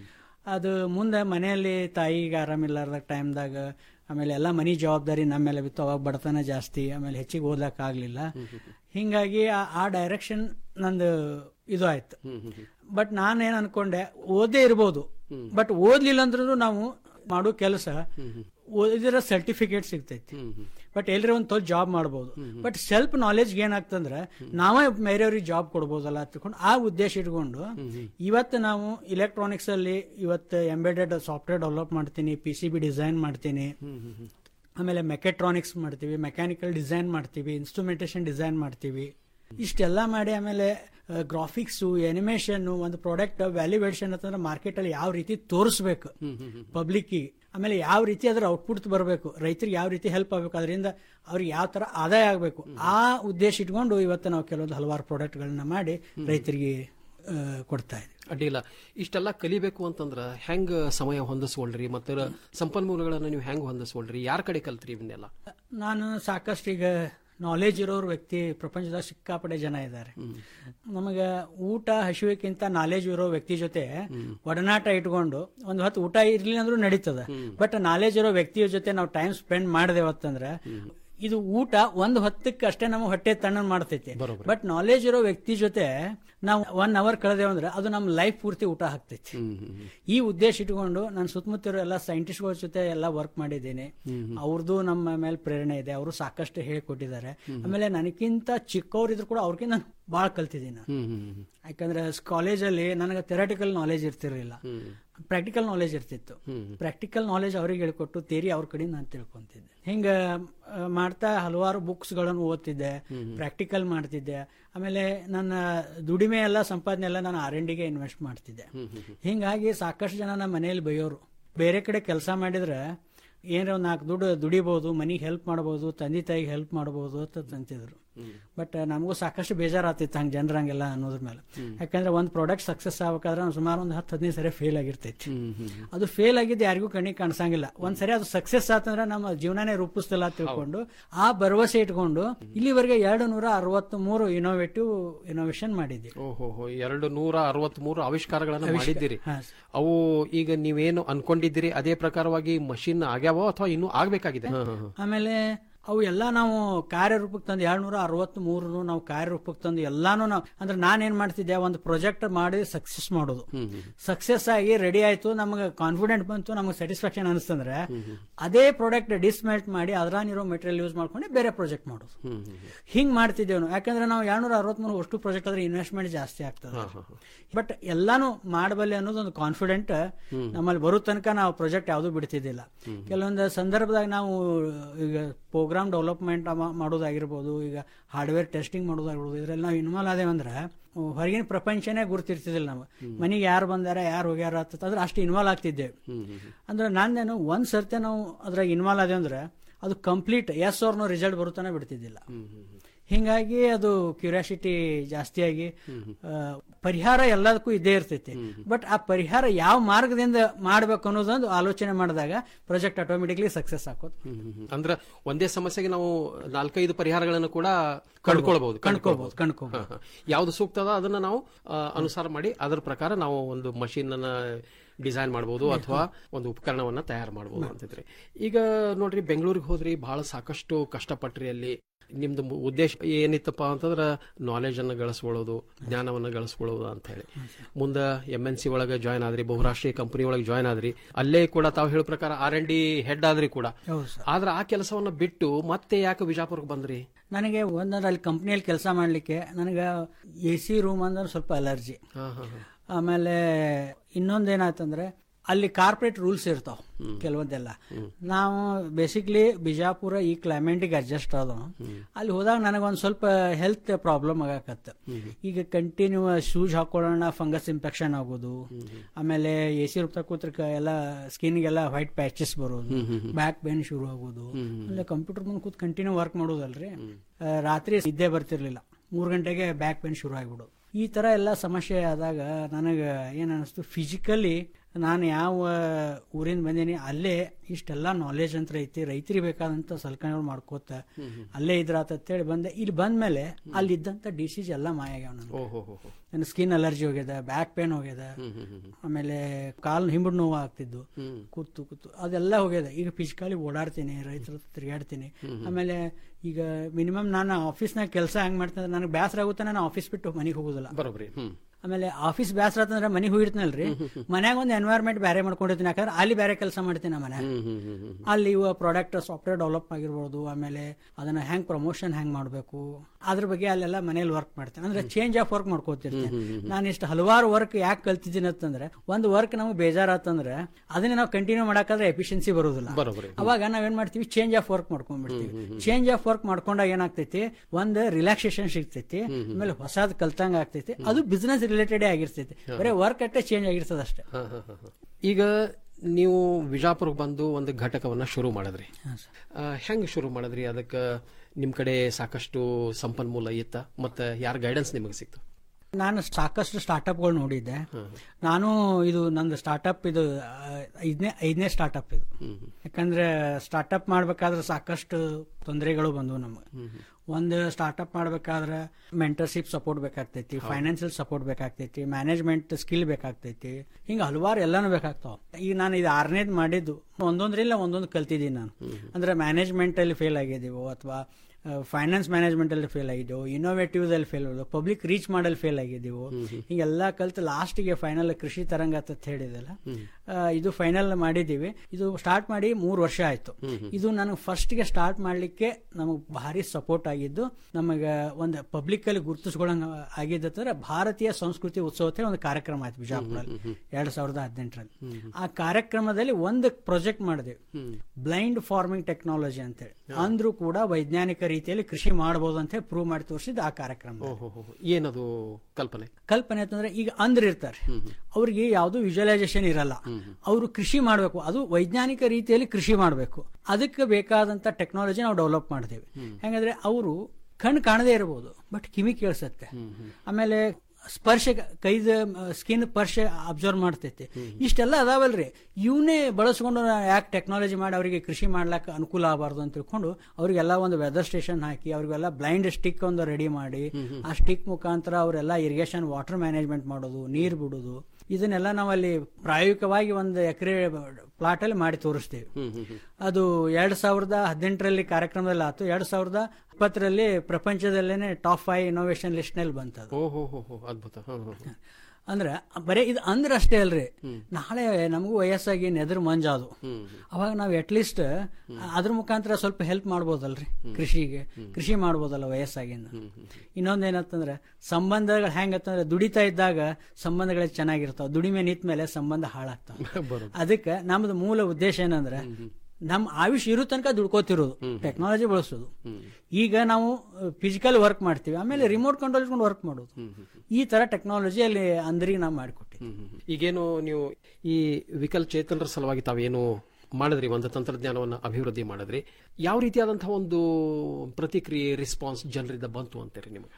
B: ಅದು ಮುಂದೆ ಮನೆಯಲ್ಲಿ ತಾಯಿಗೆ ಆರಾಮಿಲ್ಲಾರ್ದ ಟೈಮ್ದಾಗ ಆಮೇಲೆ ಎಲ್ಲ ಮನಿ ಜವಾಬ್ದಾರಿ ನಮ್ಮ ಮೇಲೆ ಬಿತ್ತು ಅವಾಗ ಬಡತನ ಜಾಸ್ತಿ ಆಮೇಲೆ ಹೆಚ್ಚಿಗೆ ಓದ್ಲಕ್ ಆಗ್ಲಿಲ್ಲ ಹಿಂಗಾಗಿ ಆ- ಆ ಡೈರೆಕ್ಷನ್ ನಂದು ಇದು ಆಯ್ತು ಬಟ್ ನಾನೇನ್ ಅನ್ಕೊಂಡೆ ಓದೇ ಇರ್ಬೋದು ಬಟ್ ಓದ್ಲಿಲ್ಲ ಅಂದ್ರೂ ನಾವು ಮಾಡೋ ಕೆಲಸ ಓದಿದ್ರೆ ಸರ್ಟಿಫಿಕೇಟ್ ಸಿಗ್ತೈತಿ ಬಟ್ ಎಲ್ರಿ ಒಂದು ತೊಲ್ ಜಾಬ್ ಮಾಡ್ಬೋದು ಬಟ್ ಸೆಲ್ಫ್ ನಾಲೆಜ್ ಏನಾಗ್ತಂದ್ರೆ ನಾವೇ ಬೇರೆಯವ್ರಿಗೆ ಜಾಬ್ ಕೊಡ್ಬೋದಲ್ಲ ಅಂತ ತಿಳ್ಕೊಂಡು ಆ ಉದ್ದೇಶ ಇಟ್ಕೊಂಡು ಇವತ್ತು ನಾವು ಇಲೆಕ್ಟ್ರಾನಿಕ್ಸ್ ಅಲ್ಲಿ ಇವತ್ತು ಎಂಬೆಡೆಡ್ ಸಾಫ್ಟ್ವೇರ್ ಡೆವಲಪ್ ಮಾಡ್ತೀನಿ ಪಿ ಸಿ ಬಿ ಡಿಸೈನ್ ಮಾಡ್ತೀನಿ ಆಮೇಲೆ ಮೆಕೆಟ್ರಾನಿಕ್ಸ್ ಮಾಡ್ತೀವಿ ಮೆಕ್ಯಾನಿಕಲ್ ಡಿಸೈನ್ ಮಾಡ್ತೀವಿ ಇನ್ಸ್ಟ್ರುಮೆಂಟೇಶನ್ ಡಿಸೈನ್ ಮಾಡ್ತೀವಿ ಇಷ್ಟೆಲ್ಲ ಮಾಡಿ ಆಮೇಲೆ ಗ್ರಾಫಿಕ್ಸು ಎನಿಮೇಷನ್ ಒಂದು ಪ್ರಾಡಕ್ಟ್ ವ್ಯಾಲ್ಯೂಯೇಷನ್ ಅಂತಂದ್ರೆ ಮಾರ್ಕೆಟ್ ಅಲ್ಲಿ ಯಾವ ರೀತಿ ತೋರಿಸ್ಬೇಕು ಪಬ್ಲಿಕ್ ಆಮೇಲೆ ಯಾವ ರೀತಿ ಅದರ ಔಟ್ಪುಟ್ ಬರಬೇಕು ರೈತರಿಗೆ ಯಾವ ರೀತಿ ಹೆಲ್ಪ್ ಆಗಬೇಕು ಅದರಿಂದ ಅವ್ರಿಗೆ ಯಾವ ತರ ಆದಾಯ ಆಗಬೇಕು ಆ ಉದ್ದೇಶ ಇಟ್ಕೊಂಡು ಇವತ್ತು ನಾವು ಕೆಲವೊಂದು ಹಲವಾರು ಪ್ರಾಡಕ್ಟ್ಗಳನ್ನ ಮಾಡಿ ರೈತರಿಗೆ ಆ, ಕೊಡ್ತಾ ಇದ್ದೀವಿ
H: ಅಡ್ಡಿಲ್ಲ ಇಷ್ಟೆಲ್ಲ ಕಲಿಬೇಕು ಅಂತಂದ್ರ ಹೆಂಗ್ ಸಮಯ ಹೊಂದಿಸ್ಕೊಳ್ರಿ ಮತ್ತೆ ಸಂಪನ್ಮೂಲಗಳನ್ನ ನೀವು ಹೆಂಗ್ ಹೊಂದಿಸ್ಕೊಳ್ರಿ ಯಾರ ಕಡೆ ಕಲ್ತ್ರಿ ಇವನ್ನೆಲ್ಲ
B: ನಾನು ಸಾಕಷ್ಟು ಈಗ ನಾಲೆಜ್ ಇರೋರು ವ್ಯಕ್ತಿ ಪ್ರಪಂಚದಾಗ ಸಿಕ್ಕಾಪಡೆ ಜನ ಇದ್ದಾರೆ ನಮಗೆ ಊಟ ಹಸಿವೆಕ್ಕಿಂತ ನಾಲೆಜ್ ಇರೋ ವ್ಯಕ್ತಿ ಜೊತೆ ಒಡನಾಟ ಇಟ್ಕೊಂಡು ಒಂದು ಹೊತ್ತು ಊಟ ಇರ್ಲಿಲ್ಲ ಅಂದ್ರೂ ನಡೀತದ ಬಟ್ ನಾಲೆಜ್ ಇರೋ ವ್ಯಕ್ತಿಯ ಜೊತೆ ನಾವು ಟೈಮ್ ಸ್ಪೆಂಡ್ ಮಾಡದೇವತ್ತಂದ್ರೆ ಇದು ಊಟ ಒಂದು ಹೊತ್ತಕ್ಕೆ ಅಷ್ಟೇ ನಮ್ಮ ಹೊಟ್ಟೆ ತಣ್ಣ ಮಾಡ್ತೈತಿ ಬಟ್ ನಾಲೆಜ್ ಇರೋ ವ್ಯಕ್ತಿ ಜೊತೆ ನಾವು ಒನ್ ಅವರ್ ಕಳೆದೇವಂದ್ರೆ ಅದು ನಮ್ಮ ಲೈಫ್ ಪೂರ್ತಿ ಊಟ ಹಾಕ್ತೈತಿ ಈ ಉದ್ದೇಶ ಇಟ್ಕೊಂಡು ನಾನು ಸುತ್ತಮುತ್ತ ಎಲ್ಲ ಸೈಂಟಿಸ್ಟ್ಗಳ ಜೊತೆ ಎಲ್ಲ ವರ್ಕ್ ಮಾಡಿದ್ದೀನಿ ಅವ್ರದ್ದು ನಮ್ಮ ಮೇಲೆ ಪ್ರೇರಣೆ ಇದೆ ಅವರು ಸಾಕಷ್ಟು ಹೇಳಿಕೊಟ್ಟಿದ್ದಾರೆ ಆಮೇಲೆ ನನಗಿಂತ ಚಿಕ್ಕವರಿದ್ರು ಕೂಡ ಅವ್ರಿಗಿಂತ ನಾನು ಭಾಳ ಕಲ್ತಿದ್ದೀನಿ ನಾನು ಯಾಕಂದ್ರೆ ಕಾಲೇಜಲ್ಲಿ ನನಗೆ ಥೆರಾಟಿಕಲ್ ನಾಲೆಜ್ ಇರ್ತಿರ್ಲಿಲ್ಲ ಪ್ರಾಕ್ಟಿಕಲ್ ನಾಲೆಜ್ ಇರ್ತಿತ್ತು ಪ್ರಾಕ್ಟಿಕಲ್ ನಾಲೆಜ್ ಅವ್ರಿಗೆ ಹೇಳ್ಕೊಟ್ಟು ತೇರಿ ಅವ್ರ ಕಡೆ ನಾನು ತಿಳ್ಕೊಂತಿದ್ದೆ ಹಿಂಗ ಆ, ಮಾಡ್ತಾ ಹಲವಾರು ಬುಕ್ಸ್ ಗಳನ್ನು ಓದ್ತಿದ್ದೆ ಪ್ರಾಕ್ಟಿಕಲ್ ಮಾಡ್ತಿದ್ದೆ ಆಮೇಲೆ ನನ್ನ ದುಡಿಮೆ ಎಲ್ಲ ಸಂಪಾದನೆ ಎಲ್ಲ ನಾನು ಆರ್ ಎನ್ ಡಿಗೆ ಇನ್ವೆಸ್ಟ್ ಮಾಡ್ತಿದ್ದೆ ಹಿಂಗಾಗಿ ಸಾಕಷ್ಟು ಜನ ನಮ್ಮ ಮನೆಯಲ್ಲಿ ಬೈಯೋರು ಬೇರೆ ಕಡೆ ಕೆಲಸ ಮಾಡಿದ್ರೆ ಏನಾರ ಒಂದು ನಾಲ್ಕು ದುಡ್ಡು ದುಡಿಬಹುದು ಮನಿಗೆ ಹೆಲ್ಪ್ ಮಾಡಬಹುದು ತಂದೆ ತಾಯಿಗೆ ಹೆಲ್ಪ್ ಮಾಡಬಹುದು ಅಂತ ಅಂತಿದ್ರು ಬಟ್ ನಮಗೂ ಸಾಕಷ್ಟು ಬೇಜಾರಾಗ್ತಿತ್ತು ಹಂಗೆ ಜನರಂಗೆಲ್ಲ ಅನ್ನೋದ್ರ ಮೇಲೆ ಯಾಕಂದ್ರೆ ಒಂದು ಪ್ರಾಡಕ್ಟ್ ಸಕ್ಸಸ್ ಆಗ್ಬೇಕಾದ್ರೆ ನಾವು ಸುಮಾರು ಒಂದು ಹತ್ತು ಹದಿನೈದು ಸರಿ ಫೇಲ್ ಆಗಿರ್ತೈತಿ ಅದು ಫೇಲ್ ಆಗಿದ್ದು ಯಾರಿಗೂ ಕಣ್ಣಿಗೆ ಕಾಣಿಸಂಗಿಲ್ಲ ಒಂದ್ ಸರಿ ಅದು ಸಕ್ಸಸ್ ಆತಂದ್ರೆ ನಮ್ಮ ಜೀವನನೇ ರೂಪಿಸ್ತಿಲ್ಲ ಅಂತ ತಿಳ್ಕೊಂಡು ಆ ಭರವಸೆ ಇಟ್ಕೊಂಡು ಇಲ್ಲಿವರೆಗೆ ಎರಡು ನೂರ ಅರವತ್ತ್ ಮೂರು ಇನೋವೇಟಿವ್ ಇನೋವೇಷನ್ ಮಾಡಿದ್ವಿ
H: ಓಹೋ ಎರಡು ನೂರ ಅರವತ್ತ್ ಮೂರು ಆವಿಷ್ಕಾರಗಳನ್ನ
B: ಆವಿಷ್ಕಾರ-
H: ಮಾಡಿದ್ದೀರಿ
B: ಹಾ,
H: ಅವು ಈಗ ನೀವೇನು ಅನ್ಕೊಂಡಿದ್ದೀರಿ ಅದೇ ಪ್ರಕಾರವಾಗಿ ಮಷಿನ್ ಆಗ್ಯಾವೋ ಅಥವಾ ಇನ್ನೂ ಆಗ್ಬೇಕಾಗಿದೆ ಹಾ, ಹಾ, ಹಾ.
B: ಆಮೇಲೆ ಅವು ಎಲ್ಲ ನಾವು ಕಾರ್ಯರೂಪಕ್ಕೆ ತಂದು ಎರಡ್ನೂರ ಅರವತ್ತ್ ಮೂರನು ನಾವು ಕಾರ್ಯರೂಪಕ್ಕೆ ತಂದು ಎಲ್ಲಾನು ನಾವು ಅಂದ್ರೆ ನಾನೇನ್ ಮಾಡ್ತಿದ್ದೆ ಒಂದು ಪ್ರಾಜೆಕ್ಟ್ ಮಾಡಿ ಸಕ್ಸಸ್ ಮಾಡೋದು ಸಕ್ಸಸ್ ಆಗಿ ರೆಡಿ ಆಯ್ತು ನಮಗೆ ಕಾನ್ಫಿಡೆಂಟ್ ಬಂತು ನಮಗೆ ಸ್ಯಾಟಿಸ್ಫ್ಯಾಕ್ಷನ್ ಅನಿಸ್ತಂದ್ರೆ ಅದೇ ಪ್ರಾಡಕ್ಟ್ ಡಿಸ್ಮೆಲ್ಟ್ ಮಾಡಿ ಅದ್ರಾನಿರೋ ಮೆಟೀರಿಯಲ್ ಯೂಸ್ ಮಾಡ್ಕೊಂಡು ಬೇರೆ ಪ್ರಾಜೆಕ್ಟ್ ಮಾಡೋದು ಹಿಂಗ್ ಮಾಡ್ತಿದ್ದೇವೆ ನಾವು ಯಾಕಂದ್ರೆ ನಾವು ಎರಡ್ನೂರ ಅರವತ್ಮೂರು ಅಷ್ಟು ಪ್ರಾಜೆಕ್ಟ್ ಆದ್ರೆ ಇನ್ವೆಸ್ಟ್ಮೆಂಟ್ ಜಾಸ್ತಿ ಆಗ್ತದೆ ಬಟ್ ಎಲ್ಲಾನು ಮಾಡಬಲ್ಲೆ ಅನ್ನೋದು ಒಂದು ಕಾನ್ಫಿಡೆಂಟ್ ನಮ್ಮಲ್ಲಿ ಬರೋ ತನಕ ನಾವು ಪ್ರಾಜೆಕ್ಟ್ ಯಾವುದು ಬಿಡ್ತಿದ್ದಿಲ್ಲ ಕೆಲವೊಂದು ಸಂದರ್ಭದಾಗ ನಾವು ಈಗ ಪ್ರೋಗ್ರಾಮ್ ಡೆವಲಪ್ಮೆಂಟ್ ಮಾಡೋದಾಗಿರ್ಬೋದು ಈಗ ಹಾರ್ಡ್ವೇರ್ ಟೆಸ್ಟಿಂಗ್ ಮಾಡೋದಾಗಿರ್ಬೋದು ಇದ್ರಲ್ಲಿ ನಾವು ಇನ್ವಾಲ್ವ್ ಆದೇವಂದ್ರೆ ಹೊರಗಿನ ಪ್ರಪಂಚನೇ ಗುರ್ತಿರ್ತಿದಿಲ್ಲ ನಾವು ಮನೆಗೆ ಯಾರು ಬಂದಾರ ಯಾರು ಹೋಗ್ಯಾರ ಅಂತಂದ್ರೆ ಅಷ್ಟು ಇನ್ವಾಲ್ವ್ ಆಗ್ತಿದ್ದೇವೆ ಅಂದ್ರೆ ನಾನೇನು ಒಂದ್ ಸರ್ತೆ ನಾವು ಅದ್ರಾಗ ಇನ್ವಾಲ್ವ್ ಆದೇವು ಅಂದ್ರೆ ಅದು ಕಂಪ್ಲೀಟ್ ಎಸ್ ಅವ್ರನ್ನೋ ರಿಸಲ್ಟ್ ಬರುತ್ತಾನೆ ಬಿಡ್ತಿದ್ದಿಲ್ಲ ಹಿಂಗಾಗಿ ಅದು ಕ್ಯೂರಿಯಾಸಿಟಿ ಜಾಸ್ತಿಯಾಗಿ ಆ, ಪರಿಹಾರ ಎಲ್ಲದಕ್ಕೂ ಇದ್ದೇ ಇರ್ತೈತಿ ಬಟ್ ಆ ಪರಿಹಾರ ಯಾವ ಮಾರ್ಗದಿಂದ ಮಾಡ್ಬೇಕು ಅನ್ನೋದೊಂದು ಆಲೋಚನೆ ಮಾಡಿದಾಗ ಪ್ರಾಜೆಕ್ಟ್ ಆಟೋಮೆಟಿಕ್ಲಿ ಸಕ್ಸಸ್ ಆಗೋದು
H: ಹ್ಮ್, ಹ್ಮ್, ಹ್ಮ್. ಅಂದ್ರೆ ಒಂದೇ ಸಮಸ್ಯೆಗೆ ನಾವು ನಾಲ್ಕೈದು ಪರಿಹಾರಗಳನ್ನು ಕೂಡ ಕಂಡುಕೊಳ್ಬಹುದು
B: ಕಂಡ್ಕೊಳ್ಬಹುದು, ಕಂಡ್ಕೊಳ್ಬಹುದು.
H: ಹಾ, ಹಾ. ಯಾವ್ದು ಸೂಕ್ತ ಅದ ಅದನ್ನ ನಾವು ಆ, ಅನುಸಾರ ಮಾಡಿ ಅದರ ಪ್ರಕಾರ ನಾವು ಒಂದು ಮಷೀನ್ ಅನ್ನ ಡಿಸೈನ್ ಮಾಡಬಹುದು ಅಥವಾ ಒಂದು ಉಪಕರಣವನ್ನ ತಯಾರು ಮಾಡಬಹುದು ಅಂತಿದ್ರಿ ಈಗ ನೋಡ್ರಿ ಬೆಂಗಳೂರಿಗೆ ಹೋದ್ರಿ ಬಹಳ ಸಾಕಷ್ಟು ಕಷ್ಟಪಟ್ರಿ ಅಲ್ಲಿ ನಿಮ್ದು ಮು- ಉದ್ದೇಶ ಏನಿತ್ತಪ್ಪ ಅಂತಂದ್ರೆ ನಾಲೆಜ್ ಅನ್ನ ಗಳಿಸ್ಕೊಳ್ಳೋದು ಜ್ಞಾನವನ್ನ ಗಳಿಸ್ಕೊಳ್ಳೋದು ಅಂತ ಹೇಳಿ ಮುಂದೆ ಎಂ ಎನ್ ಸಿ ಒಳಗೆ ಜಾಯ್ನ್ ಆದ್ರಿ ಬಹುರಾಷ್ಟ್ರೀಯ ಕಂಪನಿ ಒಳಗೆ ಜಾಯ್ನ್ ಆದ್ರಿ ಅಲ್ಲೇ ಕೂಡ ತಾವು ಹೇಳೋ ಪ್ರಕಾರ ಆರ್ ಎನ್ ಡಿ ಹೆಡ್ ಆದ್ರಿ ಕೂಡ
B: ಹೌದು ಸರ್
H: ಆದ್ರೆ ಆ ಕೆಲಸವನ್ನ ಬಿಟ್ಟು ಮತ್ತೆ ಯಾಕೆ ವಿಜಾಪುರಕ್ಕೆ ಬಂದ್ರಿ
B: ನನಗೆ ಒಂದಂದ್ರೆ ಅಲ್ಲಿ ಕಂಪ್ನಿಯಲ್ಲಿ ಕೆಲಸ ಮಾಡ್ಲಿಕ್ಕೆ ನನಗೆ ಎ ಸಿ ರೂಮ್ ಅಂದ್ರೆ ಸ್ವಲ್ಪ ಅಲರ್ಜಿ
H: ಹಾ, ಹಾ, ಹಾ.
B: ಆಮೇಲೆ ಇನ್ನೊಂದೇನಾಯ್ತಂದ್ರೆ ಅಲ್ಲಿ ಕಾರ್ಪೊರೇಟ್ ರೂಲ್ಸ್ ಇರ್ತಾವ ಕೆಲವೊಂದೆಲ್ಲ ನಾವು ಬೇಸಿಕ್ಲಿ ಬಿಜಾಪುರ ಈ ಕ್ಲೈಮೇಟಿಗೆ ಅಡ್ಜಸ್ಟ್ ಆದ ಅಲ್ಲಿ ಹೋದಾಗ ನನಗೊಂದು ಸ್ವಲ್ಪ ಹೆಲ್ತ್ ಪ್ರಾಬ್ಲಮ್ ಆಗಾಕತ್ತ ಈಗ ಕಂಟಿನ್ಯೂ ಶೂಸ್ ಹಾಕೊಳ್ಳೋಣ ಫಂಗಸ್ ಇನ್ಫೆಕ್ಷನ್ ಆಗೋದು ಆಮೇಲೆ ಎ ಸಿ ರೂಪ ಕೂತ್ರ ಎಲ್ಲ ಸ್ಕಿನ್ಗೆಲ್ಲ ವೈಟ್ ಪ್ಯಾಚಸ್ ಬರೋದು ಬ್ಯಾಕ್ ಪೇನ್ ಶುರು ಆಗೋದು ಆಮೇಲೆ ಕಂಪ್ಯೂಟರ್ ಮುಂದೆ ಕೂತ್ ಕಂಟಿನ್ಯೂ ವರ್ಕ್ ಮಾಡೋದಲ್ರಿ ಆ, ರಾತ್ರಿ ನಿದ್ದೆ ಬರ್ತಿರ್ಲಿಲ್ಲ ಮೂರು ಗಂಟೆಗೆ ಬ್ಯಾಕ್ ಪೇನ್ ಶುರು ಆಗ್ಬಿಡೋದು ಈ ತರ ಎಲ್ಲ ಸಮಸ್ಯೆ ಆದಾಗ ನನಗೆ ಏನ್ ಅನಿಸ್ತು ಫಿಸಿಕಲಿ ನಾನು ಯಾವ ಊರಿಂದ ಬಂದೀನಿ ಅಲ್ಲೇ ಇಷ್ಟೆಲ್ಲ ನಾಲೆಜ್ ಅಂತ ಐತಿ ರೈತರಿಗೆ ಬೇಕಾದಂತ ಸಲಕರಣೆಗಳು ಮಾಡ್ಕೋತ ಅಲ್ಲೇ ಇದ್ರಾತಂತೇಳಿ ಬಂದೆ ಇಲ್ಲಿ ಬಂದ್ಮೇಲೆ ಅಲ್ಲಿದ್ದಂತ ಡಿಸೀಸ್ ಎಲ್ಲ ಮಾಯ ಆಗ್ಯಾವ ನನಗೆ
H: ಓಹೋ ಹೋ ಹೋ.
B: ನನ್ನ ಸ್ಕಿನ್ ಅಲರ್ಜಿ ಹೋಗ್ಯದ ಬ್ಯಾಕ್ ಪೇನ್ ಹೋಗ್ಯದ ಆಮೇಲೆ ಕಾಲ್ ಹಿಂಬಡ್ ನೋವು ಆಗ್ತಿದ್ದು ಕೂತು ಕೂತು ಅದೆಲ್ಲ ಹೋಗ್ಯದ ಈಗ ಫಿಸಿಕಲಿ ಓಡಾಡ್ತೀನಿ ರೈತರ ಹತ್ರ ತಿರುಗಾಡ್ತೀನಿ ಆಮೇಲೆ ಈಗ ಮಿನಿಮಮ್ ನಾನು ಆಫೀಸ್ನಾಗ ಕೆಲಸ ಹೆಂಗ್ ಮಾಡ್ತೀನಿ ಅಂದ್ರೆ ನನಗೆ ಬೇಸರ ಆಗುತ್ತೆ ನಾನು ಆಫೀಸ್ ಬಿಟ್ಟು ಮನೆಗೆ ಹೋಗೋದಿಲ್ಲ
H: ಬರೋಬ್ರಿ ಹ್ಮ್
B: ಆಮೇಲೆ ಆಫೀಸ್ ಬೇಸರ ಆತಂದ್ರೆ ಮನೆಗೆ ಹೋಗಿರ್ತೀನಲ್ರಿ ಮನ್ಯಾಗ ಒಂದು ಎನ್ವೈರ್ಮೆಂಟ್ ಬೇರೆ ಮಾಡ್ಕೊಂಡಿರ್ತೀನಿ ಯಾಕಂದ್ರೆ ಅಲ್ಲಿ ಬೇರೆ ಕೆಲಸ ಮಾಡ್ತೀನಿ ಮನೆ ಅಲ್ಲಿ ಇವ ಪ್ರಾಡಕ್ಟ್ ಸಾಫ್ಟ್ವೇರ್ ಡೆವಲಪ್ ಆಗಿರ್ಬೋದು ಆಮೇಲೆ ಅದನ್ನ ಹೆಂಗ್ ಪ್ರಮೋಷನ್ ಹೆಂಗ್ ಮಾಡಬೇಕು ಅದ್ರ ಬಗ್ಗೆ ಅಲ್ಲೆಲ್ಲ ಮನೇಲಿ ವರ್ಕ್ ಮಾಡ್ತೇನೆ ಅಂದ್ರೆ ಚೇಂಜ್ ಆಫ್ ವರ್ಕ್ ಮಾಡ್ಕೋತಿರ್ತೇನೆ ನಾನು ಇಷ್ಟು ಹಲವಾರು ವರ್ಕ್ ಯಾಕೆ ಕಲ್ತಿದ್ದೀನಿ ಅಂತಂದ್ರೆ ಒಂದು ವರ್ಕ್ ನಮಗೆ ಬೇಜಾರಾತಂದ್ರೆ ಅದನ್ನ ನಾವು ಕಂಟಿನ್ಯೂ ಮಾಡಕ್ಕಾದ್ರೆ ಎಫಿಷಿಯನ್ಸಿ ಬರೋದಿಲ್ಲ
H: ಬರೋಬ್ರಿ
B: ಅವಾಗ ನಾವೇನ್ ಮಾಡ್ತೀವಿ ಚೇಂಜ್ ಆಫ್ ವರ್ಕ್ ಮಾಡ್ಕೊಂಡ್ಬಿಡ್ತೀವಿ ಚೇಂಜ್ ಆಫ್ ವರ್ಕ್ ಮಾಡ್ಕೊಂಡಾಗ ಏನಾಗ್ತೈತಿ ಒಂದು ರಿಲ್ಯಾಕ್ಸೇಷನ್ ಸಿಗ್ತೈತಿ ಆಮೇಲೆ ಹೊಸದ್ ಕಲ್ತಂಗ ಆಗ್ತೈತಿ ಅದು ಬಿಸ್ನೆಸ್ ರಿಲೇಟೆಡ್ ಆಗಿರ್ತೈತಿ ಬರೀ ವರ್ಕ್ ಅಟ್ಟೆ ಚೇಂಜ್ ಆಗಿರ್ತದೆ ಅಷ್ಟೇ
H: ಹಾ, ಹಾ, ಹಾ, ಹಾ. ಈಗ ನೀವು ವಿಜಾಪುರಕ್ಕೆ ಬಂದು ಒಂದು ಘಟಕವನ್ನ ಶುರು ಮಾಡಿದ್ರಿ ಆ, ಹೆಂಗ್ ಶುರು ಮಾಡಿದ್ರಿ ಅದಕ್ಕೆ ನಿಮ್ ಕಡೆ ಸಾಕಷ್ಟು ಸಂಪನ್ಮೂಲ ಇತ್ತ ಮತ್ತೆ ಯಾರ ಗೈಡೆನ್ಸ್ ನಿಮಗೆ ಸಿಕ್ತು
B: ನಾನು ಸಾಕಷ್ಟು ಸ್ಟಾರ್ಟ್ಅಪ್ಗಳು ನೋಡಿದ್ದೆ ನಾನು ಇದು ನಂದು ಸ್ಟಾರ್ಟ್ಅಪ್ ಇದು ಆ, ಐದನೇ ಐದನೇ ಸ್ಟಾರ್ಟ್ಅಪ್ ಇದು ಯಾಕಂದ್ರೆ ಸ್ಟಾರ್ಟ್ಅಪ್ ಮಾಡ್ಬೇಕಾದ್ರೆ ಸಾಕಷ್ಟು ತೊಂದರೆಗಳು ಬಂದವು ನಮಗೆ ಒಂದು ಸ್ಟಾರ್ಟ್ಅಪ್ ಮಾಡ್ಬೇಕಾದ್ರೆ ಮೆಂಟರ್ಶಿಪ್ ಸಪೋರ್ಟ್ ಬೇಕಾಗ್ತೈತಿ ಫೈನಾನ್ಷಿಯಲ್ ಸಪೋರ್ಟ್ ಬೇಕಾಗ್ತೈತಿ ಮ್ಯಾನೇಜ್ಮೆಂಟ್ ಸ್ಕಿಲ್ ಬೇಕಾಗ್ತೈತಿ ಹಿಂಗ ಹಲವಾರು ಎಲ್ಲಾನು ಬೇಕಾಗ್ತಾವ ಈಗ ನಾನು ಇದು ಆರನೇದ್ ಮಾಡಿದ್ದು ಒಂದೊಂದ್ರಿಲ್ಲ ಒಂದೊಂದು ಕಲ್ತಿದ್ದೀನಿ ನಾನು ಅಂದ್ರೆ ಮ್ಯಾನೇಜ್ಮೆಂಟ್ ಅಲ್ಲಿ ಫೇಲ್ ಆಗಿದ್ದೀವೋ ಅಥವಾ ಫೈನಾನ್ಸ್ ಮ್ಯಾನೇಜ್ಮೆಂಟ್ ಅಲ್ಲಿ ಫೇಲ್ ಆಗಿದ್ದೆವು ಇನ್ನೋವೇಟಿವ್ ಅಲ್ಲಿ ಫೇಲ್ ಆಗಿದ್ದೆವು ಪಬ್ಲಿಕ್ ರೀಚ್ ಮಾಡಲ್ ಫೇಲ್ ಆಗಿದ್ದೀವು ಹಿಂಗೆಲ್ಲ ಕಲ್ತು ಲಾಸ್ಟ್ಗೆ ಫೈನಲ್ ಕೃಷಿ ತರಂಗ ಅಂತ ಹೇಳಿದೆಲ್ಲ ಆ, ಇದು ಫೈನಲ್ ಮಾಡಿದ್ದೀವಿ ಇದು ಸ್ಟಾರ್ಟ್ ಮಾಡಿ ಮೂರು ವರ್ಷ ಆಯ್ತು ಇದು ನನಗೆ ಫಸ್ಟ್ ಗೆ ಸ್ಟಾರ್ಟ್ ಮಾಡ್ಲಿಕ್ಕೆ ನಮಗೆ ಭಾರಿ ಸಪೋರ್ಟ್ ಆಗಿದ್ದು ನಮಗೆ ಒಂದು ಪಬ್ಲಿಕ್ ಅಲ್ಲಿ ಗುರುತಿಸ್ಕೊಳ್ಳಂಗ ಆಗಿದ್ದಂದ್ರೆ ಭಾರತೀಯ ಸಂಸ್ಕೃತಿ ಉತ್ಸವ ಅಂತ ಹೇಳಿ ಒಂದು ಕಾರ್ಯಕ್ರಮ ಆಯ್ತು ಬಿಜಾಪುರಲ್ಲಿ ಎರಡ್ ಸಾವಿರದ ಹದಿನೆಂಟರಲ್ಲಿ ಆ ಕಾರ್ಯಕ್ರಮದಲ್ಲಿ ಒಂದು ಪ್ರಾಜೆಕ್ಟ್ ಮಾಡಿದೆವು ಬ್ಲೈಂಡ್ ಫಾರ್ಮಿಂಗ್ ಟೆಕ್ನಾಲಜಿ ಅಂತೇಳಿ ಅಂದ್ರೂ ಕೂಡ ವೈಜ್ಞಾನಿಕ ರೀತಿಯಲ್ಲಿ ಕೃಷಿ ಮಾಡಬಹುದು ಅಂತ ಪ್ರೂವ್ ಮಾಡಿ ತೋರಿಸಿದ ಆ ಕಾರ್ಯಕ್ರಮ
H: ಓಹೋ ಏನದು ಕಲ್ಪನೆ
B: ಕಲ್ಪನೆ ಅಂತಂದ್ರೆ ಈಗ ಅಂದ್ರ ಇರ್ತಾರೆ ಅವ್ರಿಗೆ ಯಾವುದು ವಿಜುವಲೈಸೇಷನ್ ಇರಲ್ಲ ಅವರು ಕೃಷಿ ಮಾಡಬೇಕು ಅದು ವೈಜ್ಞಾನಿಕ ರೀತಿಯಲ್ಲಿ ಕೃಷಿ ಮಾಡಬೇಕು ಅದಕ್ಕೆ ಬೇಕಾದಂತ ಟೆಕ್ನಾಲಜಿ ನಾವು ಡೆವಲಪ್ ಮಾಡ್ತೇವೆ ಹೆಂಗಂದ್ರೆ ಅವರು ಕಣ್ಣು ಕಾಣದೇ ಇರಬಹುದು ಬಟ್ ಕಿವಿ ಕೇಳಿಸುತ್ತೆ ಆಮೇಲೆ ಸ್ಪರ್ಶ ಕೈದ ಸ್ಕಿನ್ ಸ್ಪರ್ಶ ಅಬ್ಸರ್ವ್ ಮಾಡ್ತೈತಿ ಇಷ್ಟೆಲ್ಲ ಅದಾವಲ್ರಿ ಇವನೇ ಬಳಸ್ಕೊಂಡು ಯಾಕೆ ಟೆಕ್ನಾಲಜಿ ಮಾಡಿ ಅವರಿಗೆ ಕೃಷಿ ಮಾಡ್ಲಾಕ ಅನುಕೂಲ ಆಗಬಾರ್ದು ಅಂತ ತಿಳ್ಕೊಂಡು ಅವರಿಗೆಲ್ಲ ಒಂದು ವೆದರ್ ಸ್ಟೇಷನ್ ಹಾಕಿ ಅವ್ರಿಗೆಲ್ಲ ಬ್ಲೈಂಡ್ ಸ್ಟಿಕ್ ಒಂದು ರೆಡಿ ಮಾಡಿ ಆ ಸ್ಟಿಕ್ ಮುಖಾಂತರ ಅವರೆಲ್ಲ ಇರಿಗೇಷನ್ ವಾಟರ್ ಮ್ಯಾನೇಜ್ಮೆಂಟ್ ಮಾಡೋದು ನೀರು ಬಿಡೋದು ಇದನ್ನೆಲ್ಲ ನಾವಲ್ಲಿ ಪ್ರಾಯೋಗಿಕವಾಗಿ ಒಂದು ಎಕರೆ ಪ್ಲಾಟ್ ಅಲ್ಲಿ ಮಾಡಿ ತೋರಿಸ್ತೇವೆ ಅದು ಎರಡ್ ಸಾವಿರದ ಹದಿನೆಂಟರಲ್ಲಿ ಕಾರ್ಯಕ್ರಮದಲ್ಲಿ ಆಯ್ತು ಎರಡ್ ಸಾವಿರದ ಇಪ್ಪತ್ತರಲ್ಲಿ ಪ್ರಪಂಚದಲ್ಲೇನೆ ಟಾಪ್ ಫೈವ್ ಇನೋವೇಷನ್ ಲಿಸ್ಟ್ ನಲ್ಲಿ ಬಂತದು
H: ಓಹೋ ಹೋ ಹೋ ಅದ್ಭುತ ಹ, ಹ, ಹ.
B: ಅಂದ್ರೆ ಬರೀ ಇದು ಅಂದ್ರೆ ಅಷ್ಟೇ ಅಲ್ರಿ ನಾಳೆ ನಮಗೂ ವಯಸ್ಸಾಗಿ ನೆದ್ರ ಮಂಜಾದು ಅವಾಗ ನಾವು ಅಟ್ಲೀಸ್ಟ್ ಅದ್ರ ಮುಖಾಂತರ ಸ್ವಲ್ಪ ಹೆಲ್ಪ್ ಮಾಡ್ಬೋದಲ್ರಿ ಕೃಷಿಗೆ ಕೃಷಿ ಮಾಡ್ಬೋದಲ್ಲ ವಯಸ್ಸಾಗಿಂದ ಇನ್ನೊಂದೇನಂತಂದ್ರೆ ಸಂಬಂಧಗಳು ಹೆಂಗತ್ತಂದ್ರೆ ದುಡಿತಾ ಇದ್ದಾಗ ಸಂಬಂಧಗಳು ಚೆನ್ನಾಗಿರ್ತಾವ ದುಡಿಮೆ ನಿಂತ ಮೇಲೆ ಸಂಬಂಧ ಹಾಳಾಗ್ತಾವ ಅದಕ್ಕೆ ನಮ್ದು ಮೂಲ ಉದ್ದೇಶ ಏನಂದ್ರೆ ನಮ್ಮ ಆಯುಷ್ ಇರೋ ತನಕ ದುಡ್ಕೋತಿರೋದು ಟೆಕ್ನಾಲಜಿ ಬಳಸೋದು ಈಗ ನಾವು ಫಿಸಿಕಲ್ ವರ್ಕ್ ಮಾಡ್ತೀವಿ ಆಮೇಲೆ ರಿಮೋಟ್ ಕಂಟ್ರೋಲ್ ಇಟ್ಕೊಂಡು ವರ್ಕ್ ಮಾಡೋದು ಈ ತರ ಟೆಕ್ನಾಲಜಿ ಅಲ್ಲಿ ಅಂದ್ರಿಗೆ ನಾವು ಮಾಡಿಕೊಟ್ಟಿವಿ
H: ಈಗೇನು ನೀವು ಈ ವಿಕಲಚೇತನರ ಸಲುವಾಗಿ ತಾವೇನು ಮಾಡಿದ್ರಿ ಒಂದು ತಂತ್ರಜ್ಞಾನವನ್ನು ಅಭಿವೃದ್ಧಿ ಮಾಡಿದ್ರಿ ಯಾವ ರೀತಿಯಾದಂತಹ ಒಂದು ಪ್ರತಿಕ್ರಿಯೆ ರೆಸ್ಪಾನ್ಸ್ ಜನರಿಂದ ಬಂತು ಅಂತೀರಿ ನಿಮಗೆ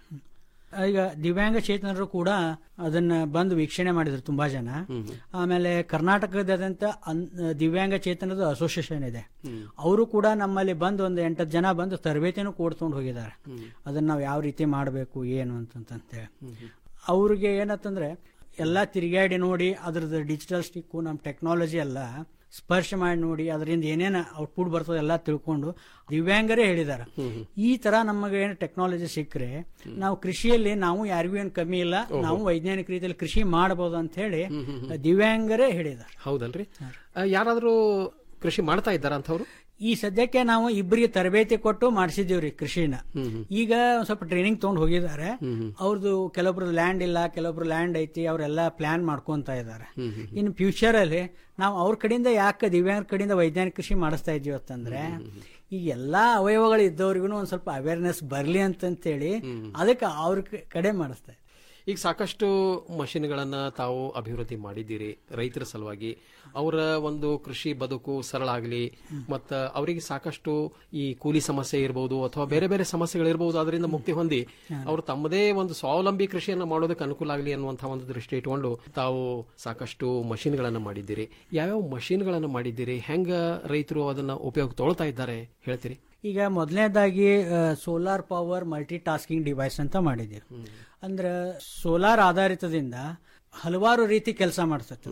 B: ಈಗ ದಿವ್ಯಾಂಗ ಚೇತನರು ಕೂಡ ಅದನ್ನ ಬಂದು ವೀಕ್ಷಣೆ ಮಾಡಿದ್ರು ತುಂಬಾ ಜನ ಆಮೇಲೆ ಕರ್ನಾಟಕದಾದ್ಯಂತ ಅನ್- ದಿವ್ಯಾಂಗ ಚೇತನದ ಅಸೋಸಿಯೇಷನ್ ಇದೆ ಅವರು ಕೂಡ ನಮ್ಮಲ್ಲಿ ಬಂದು ಒಂದು ಎಂಟತ್ತು ಜನ ಬಂದು ತರಬೇತಿನೂ ಕೊಡ್ಕೊಂಡು ಹೋಗಿದ್ದಾರೆ ಅದನ್ನ ನಾವು ಯಾವ ರೀತಿ ಮಾಡಬೇಕು ಏನು ಅಂತಂತಂತೇಳಿ ಅವ್ರಿಗೆ ಏನಂತಂದ್ರೆ ಎಲ್ಲ ತಿರುಗಾಡಿ ನೋಡಿ ಅದ್ರದ್ದು ಡಿಜಿಟಲ್ ಸ್ಟಿಕ್ಕು ನಮ್ಮ ಟೆಕ್ನಾಲಜಿ ಎಲ್ಲ ಸ್ಪರ್ಶ ಮಾಡಿ ನೋಡಿ ಅದರಿಂದ ಏನೇನು ಔಟ್ಪುಟ್ ಬರ್ತದೆ ಎಲ್ಲ ತಿಳ್ಕೊಂಡು ದಿವ್ಯಾಂಗರೇ ಹೇಳಿದಾರೆ ಈ ತರ ನಮಗೆ ಏನು ಟೆಕ್ನಾಲಜಿ ಸಿಕ್ಕರೆ ನಾವು ಕೃಷಿಯಲ್ಲಿ ನಾವು ಯಾರಿಗೂ ಏನು ಕಮ್ಮಿ ಇಲ್ಲ ನಾವು ವೈಜ್ಞಾನಿಕ ರೀತಿಯಲ್ಲಿ ಕೃಷಿ ಮಾಡಬಹುದು ಅಂತ ಹೇಳಿ ದಿವ್ಯಾಂಗರೇ ಹೇಳಿದ್ದಾರೆ
H: ಹೌದಲ್ರಿ ಆ, ಯಾರಾದ್ರೂ ಕೃಷಿ ಮಾಡ್ತಾ ಇದ್ದಾರ ಅಂತವ್ರು
B: ಈ ಸದ್ಯಕ್ಕೆ ನಾವು ಇಬ್ಬರಿಗೆ ತರಬೇತಿ ಕೊಟ್ಟು ಮಾಡಿಸಿದೀವ್ರಿ ಕೃಷಿನ ಈಗ ಒಂದ್ ಸ್ವಲ್ಪ ಟ್ರೈನಿಂಗ್ ತಗೊಂಡ್ ಹೋಗಿದ್ದಾರೆ ಅವ್ರದ್ದು ಕೆಲವೊಬ್ರು ಲ್ಯಾಂಡ್ ಇಲ್ಲ ಕೆಲವೊಬ್ರು ಲ್ಯಾಂಡ್ ಐತಿ ಅವರೆಲ್ಲ ಪ್ಲಾನ್ ಮಾಡ್ಕೊಂತ ಇದ್ದಾರೆ ಇನ್ನು ಫ್ಯೂಚರ್ ಅಲ್ಲಿ ನಾವು ಅವ್ರ ಕಡೆಯಿಂದ ಯಾಕೆ ದಿವ್ಯಾಂಗ ಕಡೆಯಿಂದ ವೈಜ್ಞಾನಿಕ ಕೃಷಿ ಮಾಡಿಸ್ತಾ ಇದೀವಿ ಅಂತಂದ್ರೆ ಈ ಎಲ್ಲಾ ಅವಯವಗಳು ಇದ್ದವ್ರಿಗೂ ಒಂದ್ ಸ್ವಲ್ಪ ಅವೇರ್ನೆಸ್ ಬರ್ಲಿ ಅಂತಂತೇಳಿ ಅದಕ್ಕೆ ಅವ್ರ ಕ- ಕಡೆ ಮಾಡಿಸ್ತಾ ಇದ್ದೀವಿ.
H: ಈಗ ಸಾಕಷ್ಟು ಮಷಿನ್ಗಳನ್ನ ತಾವು ಅಭಿವೃದ್ಧಿ ಮಾಡಿದ್ದೀರಿ ರೈತರ ಸಲುವಾಗಿ ಅವರ ಒಂದು ಕೃಷಿ ಬದುಕು ಸರಳ ಆಗಲಿ ಮತ್ತ ಅವರಿಗೆ ಸಾಕಷ್ಟು ಈ ಕೂಲಿ ಸಮಸ್ಯೆ ಇರಬಹುದು ಅಥವಾ ಬೇರೆ ಬೇರೆ ಸಮಸ್ಯೆಗಳಿರಬಹುದು ಅದರಿಂದ ಮುಕ್ತಿ ಹೊಂದಿ ಅವರು ತಮ್ಮದೇ ಒಂದು ಸ್ವಾವಲಂಬಿ ಕೃಷಿಯನ್ನು ಮಾಡೋದಕ್ಕೆ ಅನುಕೂಲ ಆಗಲಿ ಅನ್ನುವಂತಹ ಒಂದು ದೃಷ್ಟಿ ಇಟ್ಕೊಂಡು ತಾವು ಸಾಕಷ್ಟು ಮಷಿನ್ಗಳನ್ನ ಮಾಡಿದ್ದೀರಿ ಯಾವ್ಯಾವ ಮಷಿನ್ಗಳನ್ನ ಮಾಡಿದ್ದೀರಿ ಹೆಂಗ ರೈತರು ಅದನ್ನ ಉಪಯೋಗ ತೊಗೊಳ್ತಾ ಇದ್ದಾರೆ ಹೇಳ್ತೀರಿ
B: ಈಗ ಮೊದಲನೇದಾಗಿ solar power multitasking device ಅಂತ ಮಾಡಿದ್ದೀವಿ ಅಂದ್ರೆ ಸೋಲಾರ್ ಆಧಾರಿತದಿಂದ ಹಲವಾರು ರೀತಿ ಕೆಲಸ ಮಾಡ್ತದೆ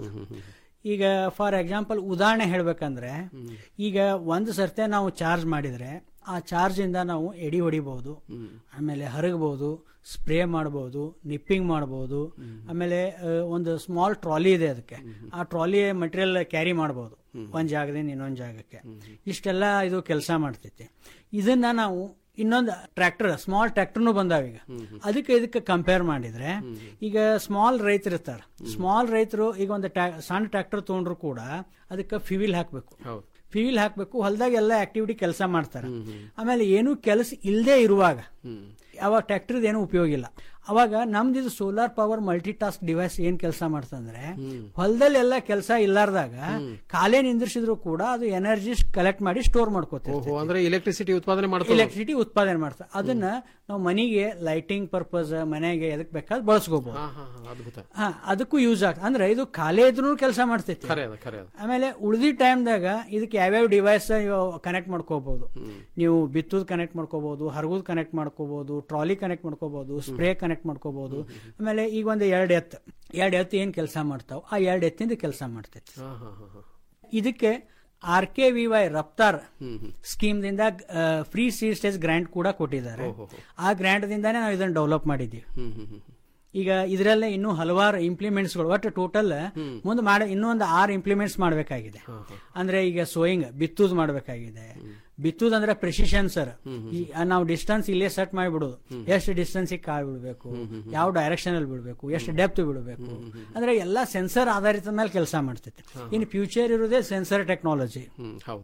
B: ಈಗ ಫಾರ್ ಎಕ್ಸಾಂಪಲ್ ಉದಾಹರಣೆ ಹೇಳ್ಬೇಕಂದ್ರೆ ಈಗ ಒಂದು ಸರ್ತೆ ನಾವು ಚಾರ್ಜ್ ಮಾಡಿದ್ರೆ ಆ ಚಾರ್ಜ್ ಇಂದ ನಾವು ಎಡಿ ಹೊಡಿಬಹುದು ಆಮೇಲೆ ಹರಗಬಹುದು ಸ್ಪ್ರೇ ಮಾಡಬಹುದು ನಿಪ್ಪಿಂಗ್ ಮಾಡಬಹುದು ಆಮೇಲೆ ಆ, ಒಂದು ಸ್ಮಾಲ್ ಟ್ರಾಲಿ ಇದೆ ಅದಕ್ಕೆ ಆ ಟ್ರಾಲಿ ಮಟೀರಿಯಲ್ ಕ್ಯಾರಿ ಮಾಡಬಹುದು ಒಂದ್ ಜಾಗದಿಂದ ಇನ್ನೊಂದ್ ಜಾಗಕ್ಕೆ ಇಷ್ಟೆಲ್ಲ ಇದು ಕೆಲಸ ಮಾಡ್ತೈತಿ ಇದನ್ನ ನಾವು ಇನ್ನೊಂದು ಟ್ರ್ಯಾಕ್ಟರ್ ಸ್ಮಾಲ್ ಟ್ರ್ಯಾಕ್ಟರ್ನು ಬಂದಾವೀಗ ಅದಕ್ಕೆ ಇದಕ್ಕೆ ಕಂಪೇರ್ ಮಾಡಿದ್ರೆ ಈಗ ಸ್ಮಾಲ್ ರೈತರು ಇರ್ತಾರೆ ಸ್ಮಾಲ್ ರೈತರು ಈಗ ಒಂದು ಟ್ಯಾ- ಸಣ್ಣ ಟ್ರ್ಯಾಕ್ಟರ್ ತಗೊಂಡ್ರು ಕೂಡ ಅದಕ್ಕೆ ಫ್ಯೂವಿಲ್ ಹಾಕ್ಬೇಕು ಫ್ಯೂವಿಲ್ ಹಾಕ್ಬೇಕು ಹೊಲದಾಗ ಎಲ್ಲ ಆಕ್ಟಿವಿಟಿ ಕೆಲಸ ಮಾಡ್ತಾರೆ ಆಮೇಲೆ ಏನು ಕೆಲಸ ಇಲ್ಲದೆ ಇರುವಾಗ ಅವಾಗ ಟ್ರ್ಯಾಕ್ಟರ್ ಏನು ಉಪಯೋಗ ಇಲ್ಲ ಅವಾಗ ನಮ್ದು ಇದು solar power multitask device ಏನ್ ಕೆಲಸ ಮಾಡ್ತಂದ್ರೆ ಹೊಲದಲ್ಲಿ ಎಲ್ಲ ಕೆಲಸ ಇಲ್ಲಾರ್ದಾಗ ಕಾಲೇ ನಿಂದ್ರಿಸಿದ್ರು ಕೂಡ ಅದು ಎನರ್ಜಿ ಕಲೆಕ್ಟ್ ಮಾಡಿ ಸ್ಟೋರ್ ಮಾಡ್ಕೋತೀವಿ
H: ಓಹೋ ಅಂದ್ರೆ ಎಲೆಕ್ಟ್ರಿಸಿಟಿ ಉತ್ಪಾದನೆ ಮಾಡ್ತಾರೆ
B: ಎಲೆಕ್ಟ್ರಿಸಿಟಿ ಉತ್ಪಾದನೆ ಮಾಡ್ತಾರೆ ಅದನ್ನ ನಾವು ಮನೆಗೆ ಲೈಟಿಂಗ್ ಪರ್ಪಸ್ ಮನೆಗೆ ಎದಕ್ ಬೇಕಾದ್ ಬಳಸ್ಕೋಬಹುದು
H: ಅದ್ಭುತ
B: ಹಾ ಅದಕ್ಕೂ ಯೂಸ್ ಆಗ್ತದೆ ಅಂದ್ರೆ ಇದು ಖಾಲಿ ಇದ್ರೂ ಕೆಲಸ ಮಾಡ್ತೈತಿ
H: ಖರೆ ಅದ ಖರೆ ಅದ
B: ಆಮೇಲೆ ಉಳಿದಿ ಟೈಮ್ದಾಗ ಇದಕ್ಕೆ ಯಾವ್ಯಾವ ಡಿವೈಸ್ ಕನೆಕ್ಟ್ ಮಾಡ್ಕೋಬಹುದು ನೀವು ಬಿತ್ತುದ್ ಕನೆಕ್ಟ್ ಮಾಡ್ಕೋಬಹುದು ಹರಗುದ್ ಕನೆಕ್ಟ್ ಮಾಡ್ಕೋಬಹುದು ಟ್ರಾಲಿ ಕನೆಕ್ಟ್ ಮಾಡ್ಕೋಬಹುದು ಸ್ಪ್ರೇ ಕನೆಕ್ಟ್ ಮಾಡ್ಕೋಬಹುದು ಆಮೇಲೆ ಈಗ ಒಂದು ಎರಡು ಎತ್ತು ಎರಡು ಎತ್ತು ಏನ್ ಕೆಲಸ ಮಾಡ್ತಾವ ಆ ಎರಡು ಎತ್ತಿಂದ ಕೆಲಸ ಮಾಡ್ತೈತಿ
H: ಹಾ ಹಾ ಹಾ ಹಾ
B: ಇದಕ್ಕೆ R K V Y Raftaar scheme ದಿಂದ ಫ್ರೀ ಸಿ ಸ್ಟೇಜ್ ಗ್ರಾಂಟ್ ಕೂಡ ಕೊಟ್ಟಿದ್ದಾರೆ ಆ ಗ್ರಾಂಟ್ ದಿಂದಾನೇ ನಾವು ಇದನ್ನ ಡೆವಲಪ್ ಮಾಡಿದ್ದೀವಿ
H: ಹ್ಮ್ ಹ್ಮ್ ಹ್ಮ್
B: ಈಗ ಇದರಲ್ಲೇ ಇನ್ನೂ ಹಲವಾರು ಇಂಪ್ಲಿಮೆಂಟ್ಸ್ ಗಳು ಒಟ್ಟು ಟೋಟಲ್ ಮುಂದೆ ಮಾಡ ಇನ್ನೊಂದು ಆರು ಇಂಪ್ಲಿಮೆಂಟ್ಸ್ ಮಾಡಬೇಕಾಗಿದೆ ಅಂದ್ರೆ ಈಗ ಸೋಯಿಂಗ್ ಬಿತ್ತುದ್ ಮಾಡಬೇಕಾಗಿದೆ ಬಿತ್ತುದ್ ಅಂದ್ರೆ ಪ್ರೆಸಿಷನ್ ಸರ್ ನಾವು ಡಿಸ್ಟೆನ್ಸ್ ಇಲ್ಲೇ ಸೆಟ್ ಮಾಡಿಬಿಡೋದು ಎಷ್ಟು ಡಿಸ್ಟೆನ್ಸ್ ಕಾಳು ಬಿಡಬೇಕು ಯಾವ ಡೈರೆಕ್ಷನ್ ಅಲ್ಲಿ ಬಿಡಬೇಕು ಎಷ್ಟು ಡೆಪ್ತ್ ಬಿಡಬೇಕು ಅಂದ್ರೆ ಎಲ್ಲಾ ಸೆನ್ಸರ್ ಆಧಾರಿತ ಮೇಲೆ ಕೆಲಸ ಮಾಡ್ತೈತೆ ಇನ್ನು ಫ್ಯೂಚರ್ ಇರೋದೇ ಸೆನ್ಸರ್ ಟೆಕ್ನಾಲಜಿ
H: ಹ್ಮ್ ಹೌದು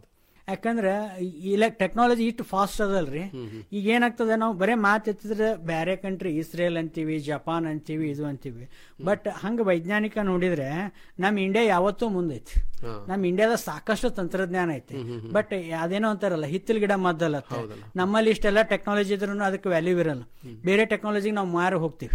B: ಯಾಕಂದ್ರೆ ಇಲ್ಲ ಟೆಕ್ನಾಲಜಿ ಇಷ್ಟು ಫಾಸ್ಟ್ ಅದಲ್ರಿ ಈಗ ಏನಾಗ್ತದೆ ನಾವು ಬರೇ ಮಾತು ಎತ್ತಿದ್ರೆ ಬೇರೆ ಕಂಟ್ರಿ ಇಸ್ರೇಲ್ ಅಂತೀವಿ ಜಪಾನ್ ಅಂತೀವಿ ಇದು ಅಂತೀವಿ ಬಟ್ ಹಂಗ ವೈಜ್ಞಾನಿಕ ನೋಡಿದ್ರೆ ನಮ್ಮ ಇಂಡಿಯಾ ಯಾವತ್ತೂ ಮುಂದೈತಿ ನಮ್ಮ ಇಂಡಿಯಾದ ಸಾಕಷ್ಟು ತಂತ್ರಜ್ಞಾನ ಐತಿ ಬಟ್ ಅದೇನೋ ಅಂತಾರಲ್ಲ ಹಿತ್ತಲ್ ಗಿಡ ಮದ್ದಲ್ಲ ನಮ್ಮಲ್ಲಿ ಇಷ್ಟೆಲ್ಲ ಟೆಕ್ನಾಲಜಿ ಇದ್ರೂ ಅದಕ್ಕೆ ವ್ಯಾಲ್ಯೂ ಇರಲ್ಲ ಬೇರೆ ಟೆಕ್ನಾಲಜಿಗೆ ನಾವು ಮಾರಿ ಹೋಗ್ತೀವಿ